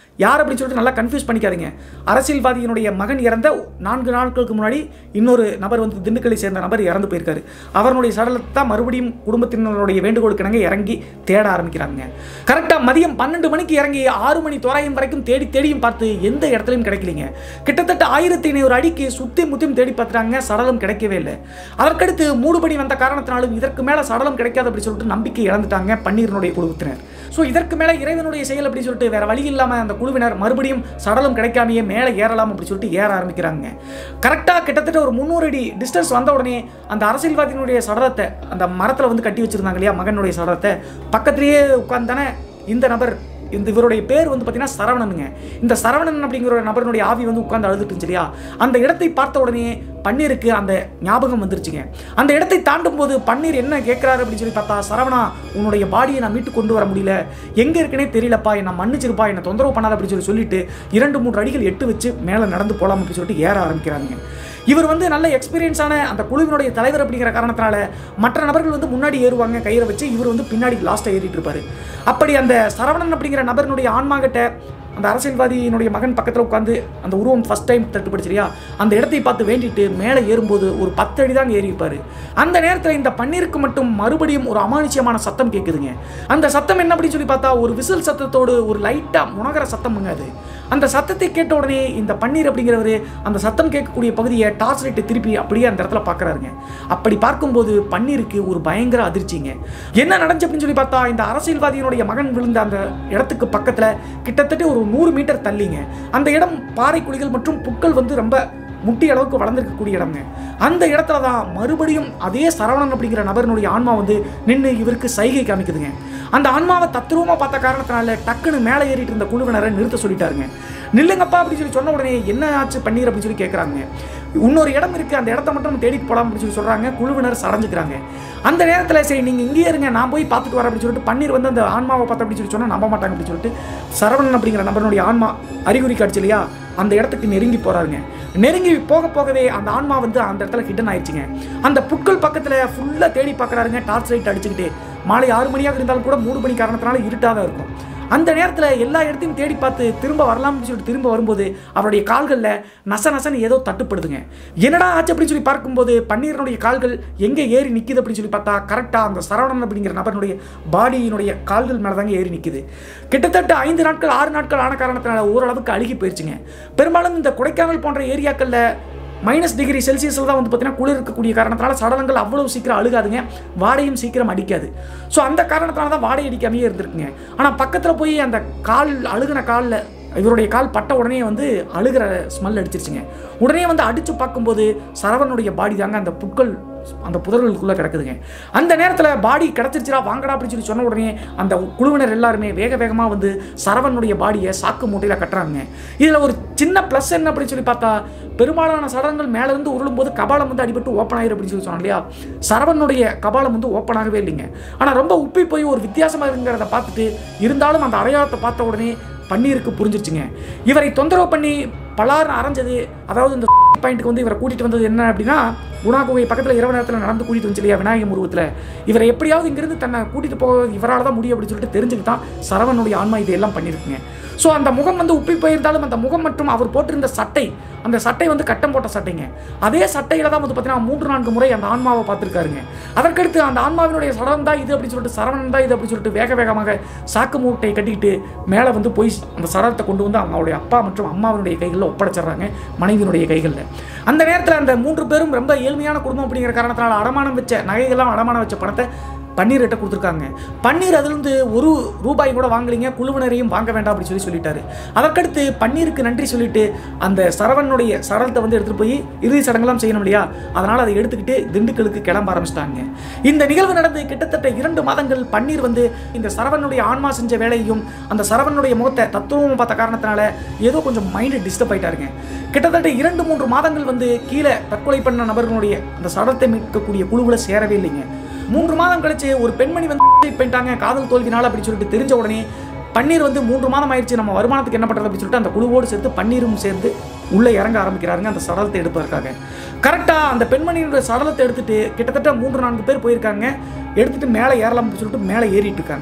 யார் அப்படின்னு சொல்லிட்டு நல்லா கன்ஃபியூஸ் பண்ணிக்காதீங்க அரசியல்வாதியினுடைய மகன் இறந்த நான்கு நாட்களுக்கு முன்னாடி இன்னொரு நபர் வந்து திண்டுக்கலை சேர்ந்த நபர் இறந்து போயிருக்காரு அவருடைய சடலத்தை தான் மறுபடியும் குடும்பத்தினருடைய வேண்டுகோளுக்கு இணங்க இறங்கி தேட ஆரம்பிக்கிறாங்க கரெக்டாக மதியம் பன்னெண்டு மணிக்கு இறங்கி ஆறு மணி தோராயம் வரைக்கும் தேடி தேடியும் பார்த்து எந்த இடத்துலையும் கிடைக்கலைங்க கிட்டத்தட்ட ஆயிரத்தி ஐநூறு அடிக்கு சுத்தி முத்தியும் தேடி பார்த்துறாங்க சடலம் கிடைக்கவே இல்லை அதற்கடுத்து மூடுபடி வந்த காரணத்தினாலும் இதற்கு மேலே சடலம் கிடைக்காது அப்படி சொல்லிட்டு நம்பிக்கை இழந்துட்டாங்க பன்னீரனுடைய குழுவினர் ஸோ இதற்கு மேலே இறைவனுடைய செயல் அப்படி சொல்லிட்டு வேற வழி இல்லாமல் அந்த குழுவினர் மறுபடியும் சடலம் கிடைக்காமையே மேலே ஏறலாம் அப்படி சொல்லிட்டு ஏற ஆரம்பிக்கிறாங்க கரெக்டாக கிட்டத்தட்ட ஒரு முந்நூறு அடி டிஸ்டன்ஸ் வந்த உடனே அந்த அரசியல்வாதியினுடைய சடலத்தை அந்த மரத்தில் வந்து கட்டி வச்சிருந்தாங்க இல்லையா மகனுடைய சடலத்தை பக்கத்திலேயே உட்காந்தானே இந்த நபர் இந்த இவருடைய பேர் வந்து பார்த்தீங்கன்னா சரவணனுங்க இந்த சரவணன் அப்படிங்கிற ஒரு நபரினுடைய ஆவி வந்து உட்கார்ந்து அழுதுட்டு இருந்துச்சு இல்லையா அந்த இடத்தை பார்த்த உடனே பன்னீருக்கு அந்த ஞாபகம் வந்துருச்சுங்க அந்த இடத்தை தாண்டும் போது பன்னீர் என்ன கேட்குறாரு அப்படின்னு சொல்லி பார்த்தா சரவணா உன்னுடைய பாடியை நான் மீட்டு கொண்டு வர முடியல எங்கே இருக்குன்னே தெரியலப்பா என்னை மன்னிச்சிருப்பா என்னை தொந்தரவு பண்ணாத அப்படின்னு சொல்லி சொல்லிட்டு இரண்டு மூன்று அடிகள் எட்டு வச்சு மேலே நடந்து போகலாம் அப்படின்னு சொல்லிட்டு ஏற ஆரம்பிக்கிறாங்க இவர் வந்து நல்ல எக்ஸ்பீரியன்ஸான அந்த குழுவினுடைய தலைவர் அப்படிங்கிற காரணத்தினால மற்ற நபர்கள் வந்து முன்னாடி ஏறுவாங்க கயிறை வச்சு இவர் வந்து பின்னாடி லாஸ்ட்டாக ஏறிட்டு இருப்பாரு அப்படி அந்த சரவணன் அப்படிங்கிற நபரினுடைய ஆன்மா கிட்ட அந்த அரசியல்வாதியினுடைய மகன் பக்கத்தில் உட்காந்து அந்த உருவம் ஃபர்ஸ்ட் டைம் தட்டுப்படுச்சிரியா அந்த இடத்தை பார்த்து வேண்டிட்டு மேலே ஏறும்போது ஒரு பத்து அடி தான் ஏறிப்பார் அந்த நேரத்தில் இந்த பன்னீருக்கு மட்டும் மறுபடியும் ஒரு அமானுஷ்யமான சத்தம் கேட்குதுங்க அந்த சத்தம் என்ன அப்படின்னு சொல்லி பார்த்தா ஒரு விசில் சத்தத்தோடு ஒரு லைட்டாக முனகிற சத்தம்ங்க அது அந்த சத்தத்தை கேட்ட உடனே இந்த பன்னீர் அப்படிங்கிறவர் அந்த சத்தம் கேட்கக்கூடிய பகுதியை டார்ச் லைட்டை திருப்பி அப்படியே அந்த இடத்துல பார்க்குறாருங்க அப்படி பார்க்கும்போது பன்னீருக்கு ஒரு பயங்கர அதிர்ச்சிங்க என்ன நடந்துச்சு அப்படின்னு சொல்லி பார்த்தா இந்த அரசியல்வாதியினுடைய மகன் விழுந்த அந்த இடத்துக்கு பக்கத்தில் கிட்டத்தட்ட ஒரு நூறு மீட்டர் தள்ளிங்க அந்த இடம் பாறை குழிகள் மற்றும் புட்கள் வந்து ரொம்ப முட்டி அளவுக்கு வளர்ந்துருக்கக்கூடிய இடம்ங்க அந்த இடத்துல தான் மறுபடியும் அதே சரவணன் அப்படிங்கிற நபரினுடைய ஆன்மா வந்து நின்று இவருக்கு சைகை காமிக்குதுங்க அந்த ஆன்மாவை தத்ரூபமாக பார்த்த காரணத்தினால டக்குன்னு மேலே ஏறிட்டு இருந்த குழுவினரை நிறுத்த சொல்லிட்டாருங்க நில்லுங்கப்பா அப்படின்னு சொல்லி சொன்ன உடனே என்ன ஆச்சு பன்னீர் அப்படின்னு சொல்லி கேட்குறாங்க இன்னொரு இடம் இருக்குது அந்த இடத்த மட்டும் நம்ம தேடிட்டு போகலாம் அப்படின்னு சொல்லி சொல்கிறாங்க குழுவினர் சடைஞ்சுக்கிறாங்க அந்த நேரத்தில் சரி நீங்கள் இங்கேயே இருங்க நான் போய் பார்த்துட்டு வரேன் அப்படின்னு சொல்லிட்டு பன்னீர் வந்து அந்த ஆன்மாவை பார்த்து அப்படின்னு சொல்லி சொன்னால் நம்ப மாட்டாங்க அப்படின்னு சொல்லிட்டு சரவணன் அப்படிங்கிற நபருடைய ஆன்மா அறிகுறி காட்சி இல்லையா அந்த இடத்துக்கு நெருங்கி போகிறாருங்க நெருங்கி போக போகவே அந்த ஆன்மா வந்து அந்த இடத்துல ஹிடன் ஆயிடுச்சுங்க அந்த புட்கள் பக்கத்தில் ஃபுல்லாக தேடி பார்க்குறாருங்க டார்ச் லைட் அடிச்சுக்கிட்டு மாலை ஆறு மணியாக இருந்தாலும் கூட மூணு மணி காரணத்தினால இருட்டாக தான் இருக்கும் அந்த நேரத்தில் எல்லா இடத்தையும் தேடி பார்த்து திரும்ப வரலாம்னு சொல்லிட்டு திரும்ப வரும்போது அவருடைய கால்களில் நச நசன்னு ஏதோ தட்டுப்படுதுங்க என்னடா ஆச்சு அப்படின்னு சொல்லி பார்க்கும்போது பன்னீரனுடைய கால்கள் எங்கே ஏறி நிற்கிது அப்படின்னு சொல்லி பார்த்தா கரெக்டாக அந்த சரவணன் அப்படிங்கிற நபருடைய பாடியினுடைய கால்கள் மேலே தாங்க ஏறி நிற்கிது கிட்டத்தட்ட ஐந்து நாட்கள் ஆறு நாட்கள் ஆன காரணத்தினால ஓரளவுக்கு அழுகி போயிடுச்சுங்க பெரும்பாலும் இந்த கொடைக்கானல் போன்ற ஏரியாக்களில் மைனஸ் டிகிரி செல்சியஸில் தான் வந்து பார்த்தீங்கன்னா குளிர் இருக்கக்கூடிய காரணத்தினால சடலங்கள் அவ்வளவு சீக்கிரம் அழுகாதுங்க வாடையும் சீக்கிரம் அடிக்காது ஸோ அந்த காரணத்தினால தான் வாடை அடிக்காமையே இருந்திருக்குங்க ஆனால் பக்கத்தில் போய் அந்த கால் அழுகின காலில் இவருடைய கால் பட்ட உடனே வந்து அழுகிற ஸ்மெல் அடிச்சிருச்சுங்க உடனே வந்து அடித்து பார்க்கும்போது சரவனுடைய பாடி தாங்க அந்த புட்கள் அந்த புதர்களுக்குள்ளே கிடக்குதுங்க அந்த நேரத்தில் பாடி கிடச்சிருச்சுடா வாங்கடா அப்படின்னு சொல்லி சொன்ன உடனே அந்த குழுவினர் எல்லாருமே வேக வேகமாக வந்து சரவனுடைய பாடியை சாக்கு மூட்டையில் கட்டுறாங்க இதில் ஒரு சின்ன ப்ளஸ் என்ன அப்படின்னு சொல்லி பார்த்தா பெரும்பாலான சடலங்கள் மேலேருந்து உருளும்போது கபாலம் வந்து அடிபட்டு ஓப்பன் ஆயிரும் அப்படின்னு சொல்லி சொன்னாங்க இல்லையா சரவனுடைய கபாலம் வந்து ஓப்பன் ஆகவே இல்லைங்க ஆனால் ரொம்ப உப்பி போய் ஒரு வித்தியாசமாக இருக்கிறத பார்த்துட்டு இருந்தாலும் அந்த அடையாளத்தை பார்த்த உடனே பன்னீருக்கு புரிஞ்சிருச்சுங்க இவரை தொந்தரவு பண்ணி பலார்னு அரைஞ்சது அதாவது இந்த பாயிண்ட்டுக்கு வந்து இவரை கூட்டிகிட்டு வந்தது என்ன அப்படின்னா குணா குகை பக்கத்தில் இரவு நேரத்தில் நடந்து கூட்டிகிட்டு வந்துச்சு இல்லையா விநாயகர் உருவத்தில் இவரை எப்படியாவது இங்கிருந்து தன்னை கூட்டிகிட்டு போக இவரால் தான் முடியும் அப்படின்னு சொல்லிட்டு தெரிஞ்சுட்டு தான் சரவனுடைய ஆன்மா இதையெல்லாம் பண்ணியிருக்குங்க ஸோ அந்த முகம் வந்து உப்பி போயிருந்தாலும் அந்த முகம் மற்றும் அவர் போட்டிருந்த சட்டை அந்த சட்டை வந்து கட்டம் போட்ட சட்டைங்க அதே சட்டையில் தான் வந்து பார்த்தீங்கன்னா மூன்று நான்கு முறை அந்த ஆன்மாவை பார்த்துருக்காருங்க அதற்கடுத்து அந்த ஆன்மாவினுடைய சடலம் தான் இது அப்படின்னு சொல்லிட்டு சரவணன் தான் இது அப்படின்னு சொல்லிட்டு வேக வேகமாக சாக்கு மூட்டை கட்டிக்கிட்டு மேலே வந்து போய் அந்த சடலத்தை கொண்டு வந்து அவங்களுடைய அப்பா மற்றும் அம்மாவினுடைய கைகளில் ஒப்படைச்சிடுறாங்க மனைவியினுடைய கைகளில் அந்த நேரத்தில் அந்த மூன்று பேரும் ரொம்ப ஏழ்மையான குடும்பம் அப்படிங்கிற காரணத்தினால அடமானம் வச்ச நகைகள்லாம் அடமானம் வச்ச பணத்தை பன்னீர்கிட்ட கொடுத்துருக்காங்க பன்னீர் அதுலேருந்து ஒரு ரூபாய் கூட வாங்கலைங்க குழுவினரையும் வாங்க வேண்டாம் அப்படின்னு சொல்லி சொல்லிட்டாரு அதற்கடுத்து பன்னீருக்கு நன்றி சொல்லிட்டு அந்த சரவனுடைய சடலத்தை வந்து எடுத்துகிட்டு போய் இறுதி சடங்கெல்லாம் செய்யணும் இல்லையா அதனால் அதை எடுத்துக்கிட்டு திண்டுக்கலுக்கு கிளம்ப ஆரம்பிச்சிட்டாங்க இந்த நிகழ்வு நடந்து கிட்டத்தட்ட இரண்டு மாதங்கள் பன்னீர் வந்து இந்த சரவனுடைய ஆன்மா செஞ்ச வேலையும் அந்த சரவனுடைய முகத்தை தத்துவம் பார்த்த காரணத்தினால ஏதோ கொஞ்சம் மைண்டு டிஸ்டர்ப் ஆயிட்டாருங்க கிட்டத்தட்ட இரண்டு மூன்று மாதங்கள் வந்து கீழே தற்கொலை பண்ண நபர்களுடைய அந்த சடலத்தை மீட்கக்கூடிய குழுவில் சேரவே இல்லைங்க மூன்று மாதம் கழிச்சு ஒரு பெண்மணி வந்து பண்ணிட்டாங்க காதல் தோல்வினால அப்படின்னு சொல்லிட்டு தெரிஞ்ச உடனே பன்னீர் வந்து மூன்று மாதம் ஆயிடுச்சு நம்ம வருமானத்துக்கு என்ன பண்ணுறது அப்படின்னு சொல்லிட்டு அந்த குழுவோடு சேர்த்து பன்னீரும் சேர்ந்து உள்ளே இறங்க ஆரம்பிக்கிறாருங்க அந்த சடலத்தை எடுப்பதற்காக கரெக்டாக அந்த பெண்மணியோட சடலத்தை எடுத்துட்டு கிட்டத்தட்ட மூன்று நான்கு பேர் போயிருக்காங்க எடுத்துட்டு மேலே ஏறலாம் அப்படின்னு சொல்லிட்டு மேலே ஏறிட்டு இருக்காங்க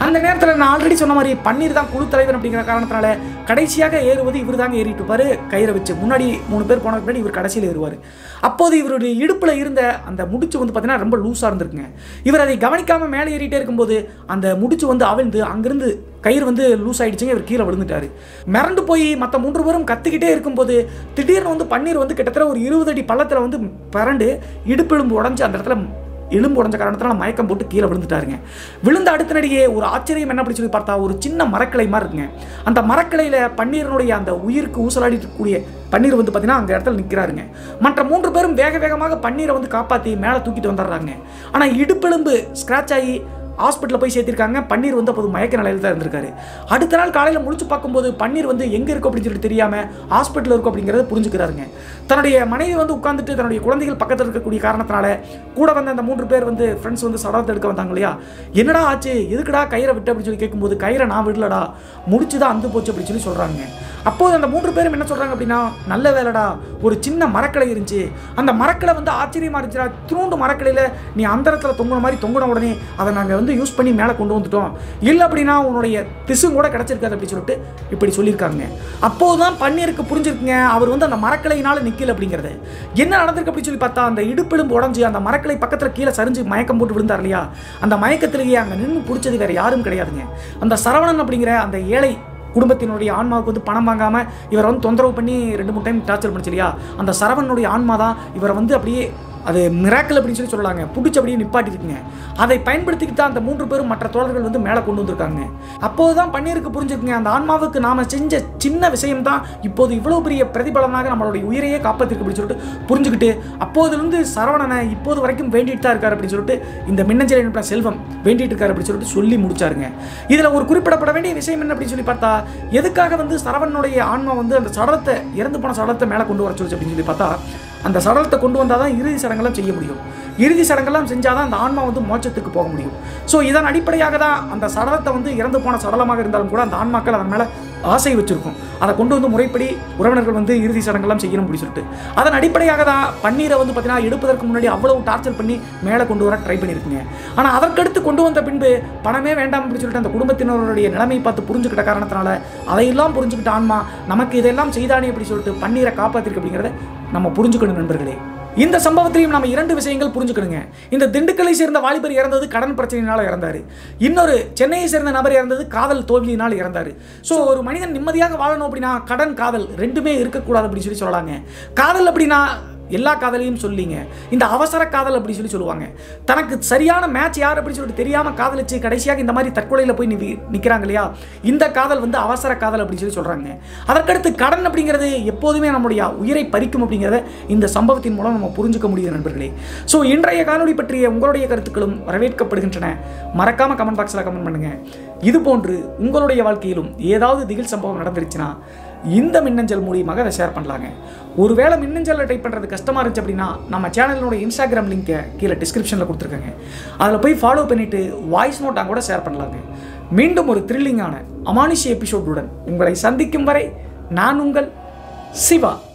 அந்த நேரத்தில் நான் ஆல்ரெடி சொன்ன மாதிரி பன்னீர் தான் குழு தலைவர் அப்படிங்கிற காரணத்தினால கடைசியாக ஏறுவது இவர் தாங்க ஏறிட்டு இருப்பாரு கயிறை வச்சு முன்னாடி மூணு பேர் போனதுக்கு முன்னாடி இவர் கடைசியில் ஏறுவார் அப்போது இவருடைய இடுப்பில் இருந்த அந்த முடிச்சு வந்து பார்த்தீங்கன்னா ரொம்ப லூஸாக இருந்திருக்குங்க இவர் அதை கவனிக்காமல் மேலே ஏறிட்டே இருக்கும்போது அந்த முடிச்சு வந்து அவிழ்ந்து அங்கிருந்து கயிறு வந்து லூஸ் ஆயிடுச்சுங்க இவர் கீழே விழுந்துட்டாரு மிரண்டு போய் மற்ற மூன்று பேரும் கத்திக்கிட்டே இருக்கும்போது திடீர்னு வந்து பன்னீர் வந்து கிட்டத்தட்ட ஒரு இருபது அடி பள்ளத்தில் வந்து பிறண்டு இடுப்பெலும்பு உடஞ்சி அந்த இடத்துல எலும்பு உடஞ்ச காரணத்தினால மயக்கம் போட்டு கீழே விழுந்துட்டாருங்க விழுந்த அடுத்த நடிகை ஒரு ஆச்சரியம் என்ன அப்படி சொல்லி பார்த்தா ஒரு சின்ன மரக்கிளை மாதிரி இருக்குங்க அந்த மரக்கிளையில் பன்னீரனுடைய அந்த உயிருக்கு ஊசலாடி இருக்கக்கூடிய பன்னீர் வந்து பார்த்தீங்கன்னா அந்த இடத்துல நிற்கிறாருங்க மற்ற மூன்று பேரும் வேக வேகமாக பன்னீரை வந்து காப்பாற்றி மேலே தூக்கிட்டு வந்துடுறாங்க ஆனால் இடுப்பெலும்பு ஸ்க்ராட்ச் ஆகி ஹாஸ்பிட்டலில் போய் சேர்த்திருக்காங்க பன்னீர் வந்து அப்போது மயக்க நிலையில் தான் இருந்திருக்காரு அடுத்த நாள் காலையில் முழிச்சு பார்க்கும்போது பன்னீர் வந்து எங்கே இருக்கும் அப்படின்னு சொல்லிட்டு தெரியாமல் ஹாஸ்பிட்டலில் இருக்கும் அப்படிங்கிறத புரிஞ்சுக்கிறாருங்க தன்னுடைய மனைவி வந்து உட்காந்துட்டு தன்னுடைய குழந்தைகள் பக்கத்தில் இருக்கக்கூடிய காரணத்தினால கூட வந்த அந்த மூன்று பேர் வந்து ஃப்ரெண்ட்ஸ் வந்து சடலத்தை எடுக்க வந்தாங்க இல்லையா என்னடா ஆச்சு எதுக்குடா கயிறை விட்டு அப்படின்னு சொல்லி கேட்கும்போது கயிறை நான் விடலடா முடிச்சு தான் அந்து போச்சு அப்படின்னு சொல்லி சொல்கிறாங்க அப்போது அந்த மூன்று பேரும் என்ன சொல்கிறாங்க அப்படின்னா நல்ல வேலைடா ஒரு சின்ன மரக்கிளை இருந்துச்சு அந்த மரக்கிளை வந்து ஆச்சரியமாக இருந்துச்சுடா திருண்டு மரக்கிளையில் நீ அந்தரத்தில் தொங்குன மாதிரி தொங்குன உடனே அதை நாங்கள் வந்து யூஸ் பண்ணி மேலே கொண்டு வந்துட்டோம் இல்லை அப்படின்னா உன்னுடைய திசு கூட கிடச்சிருக்காது அப்படின்னு சொல்லிட்டு இப்படி சொல்லியிருக்காங்க அப்போது தான் பன்னீருக்கு புரிஞ்சிருக்குங்க அவர் வந்து அந்த மரக்கிளையினால் நிற்கல அப்படிங்கிறது என்ன நடந்திருக்கு அப்படின்னு சொல்லி பார்த்தா அந்த இடுப்பெலும்பு உடஞ்சி அந்த மரக்கிளை பக்கத்தில் கீழே சரிஞ்சு மயக்கம் போட்டு விழுந்தார் இல்லையா அந்த மயக்கத்திலேயே அங்கே நின்று பிடிச்சது வேறு யாரும் கிடையாதுங்க அந்த சரவணன் அப்படிங்கிற அந்த ஏழை குடும்பத்தினுடைய ஆன்மாவுக்கு வந்து பணம் வாங்காமல் இவரை வந்து தொந்தரவு பண்ணி ரெண்டு மூணு டைம் டார்ச்சர் பண்ணிச்சு இல்லையா அந்த சரவணனுடைய ஆன்மா தான் இவரை வந்து அப்படியே அது மிராக்கல் அப்படின்னு சொல்லி சொல்லலாங்க பிடிச்சி அப்படியே நிப்பாட்டிருக்குங்க அதை பயன்படுத்திக்கிட்டு தான் அந்த மூன்று பேரும் மற்ற தோழர்கள் வந்து மேலே கொண்டு வந்திருக்காங்க அப்போது தான் பன்னீருக்கு புரிஞ்சுக்குங்க அந்த ஆன்மாவுக்கு நாம் செஞ்ச சின்ன விஷயம் தான் இப்போது இவ்வளோ பெரிய பிரதிபலனாக நம்மளுடைய உயிரையே காப்பாற்றிருக்கு அப்படின்னு சொல்லிட்டு புரிஞ்சுக்கிட்டு அப்போதிலிருந்து சரவணனை இப்போது வரைக்கும் வேண்டிட்டு தான் இருக்காரு அப்படின்னு சொல்லிட்டு இந்த மின்னஞ்சல் அனுப்பின செல்வம் வேண்டிட்டு இருக்காரு அப்படின்னு சொல்லிட்டு சொல்லி முடிச்சாருங்க இதில் ஒரு குறிப்பிடப்பட வேண்டிய விஷயம் என்ன அப்படின்னு சொல்லி பார்த்தா எதுக்காக வந்து சரவணனுடைய ஆன்மா வந்து அந்த சடலத்தை இறந்து போன சடலத்தை மேலே கொண்டு வர சொல்லுச்சு அப்படின்னு சொல்லி பார்த்தா அந்த சடலத்தை கொண்டு வந்தால் தான் இறுதி சடங்கெல்லாம் செய்ய முடியும் இறுதி சடங்கெல்லாம் செஞ்சால் தான் அந்த ஆன்மா வந்து மோட்சத்துக்கு போக முடியும் ஸோ இதன் அடிப்படையாக தான் அந்த சடலத்தை வந்து இறந்து போன சடலமாக இருந்தாலும் கூட அந்த ஆன்மாக்கள் அதன் மேலே ஆசை வச்சிருக்கும் அதை கொண்டு வந்து முறைப்படி உறவினர்கள் வந்து இறுதி சடங்கெல்லாம் செய்யணும் அப்படின்னு சொல்லிட்டு அதன் அடிப்படையாக தான் பன்னீரை வந்து பார்த்தீங்கன்னா எடுப்பதற்கு முன்னாடி அவ்வளவு டார்ச்சர் பண்ணி மேலே கொண்டு வர ட்ரை பண்ணியிருக்குங்க ஆனால் அதற்கடுத்து கொண்டு வந்த பின்பு பணமே வேண்டாம் அப்படின்னு சொல்லிட்டு அந்த குடும்பத்தினருடைய நிலைமை பார்த்து புரிஞ்சுக்கிட்ட காரணத்தினால அதையெல்லாம் புரிஞ்சுக்கிட்ட ஆன்மா நமக்கு இதெல்லாம் செய்தானே அப்படி சொல்லிட்டு பன்னீரை காப்பாற்றிருக்கு அப்படிங்கிறத நம்ம புரிஞ்சுக்கணும் நண்பர்களே இந்த சம்பவத்திலையும் நம்ம இரண்டு விஷயங்கள் புரிஞ்சுக்கணுங்க இந்த திண்டுக்கலை சேர்ந்த வாலிபர் இறந்தது கடன் பிரச்சனையினால இறந்தாரு இன்னொரு சென்னையை சேர்ந்த நபர் இறந்தது காதல் தோல்வியினால் இறந்தாரு ஸோ ஒரு மனிதன் நிம்மதியாக வாழணும் அப்படின்னா கடன் காதல் ரெண்டுமே இருக்கக்கூடாது அப்படின்னு சொல்லி சொல்லலாங்க காதல் அப்படின்னா எல்லா காதலையும் சொல்லிங்க இந்த அவசர காதல் அப்படி சொல்லி சொல்லுவாங்க தனக்கு சரியான மேட்ச் யார் அப்படின்னு சொல்லிட்டு தெரியாமல் காதலிச்சு கடைசியாக இந்த மாதிரி தற்கொலையில் போய் நிவி நிற்கிறாங்க இல்லையா இந்த காதல் வந்து அவசர காதல் அப்படின்னு சொல்லி சொல்கிறாங்க அதற்கடுத்து கடன் அப்படிங்கிறது எப்போதுமே நம்முடைய உயிரை பறிக்கும் அப்படிங்கிறத இந்த சம்பவத்தின் மூலம் நம்ம புரிஞ்சுக்க முடியுது நண்பர்களே ஸோ இன்றைய காணொளி பற்றிய உங்களுடைய கருத்துக்களும் வரவேற்கப்படுகின்றன மறக்காமல் கமெண்ட் பாக்ஸில் கமெண்ட் பண்ணுங்கள் இது போன்று உங்களுடைய வாழ்க்கையிலும் ஏதாவது திகில் சம்பவம் நடந்துருச்சுன்னா இந்த மின்னஞ்சல் மூலியமாக அதை ஷேர் பண்ணலாங்க ஒருவேளை மின்னஞ்சலில் டைப் பண்ணுறது கஷ்டமாக இருந்துச்சு அப்படின்னா நம்ம சேனலினோட இன்ஸ்டாகிராம் லிங்கை கீழே டிஸ்கிரிப்ஷனில் கொடுத்துருக்கேங்க அதில் போய் ஃபாலோ பண்ணிவிட்டு வாய்ஸ் நோட்டாக கூட ஷேர் பண்ணலாங்க மீண்டும் ஒரு த்ரில்லிங்கான அமானுஷ எபிசோடுடன் உங்களை சந்திக்கும் வரை நான் உங்கள் சிவா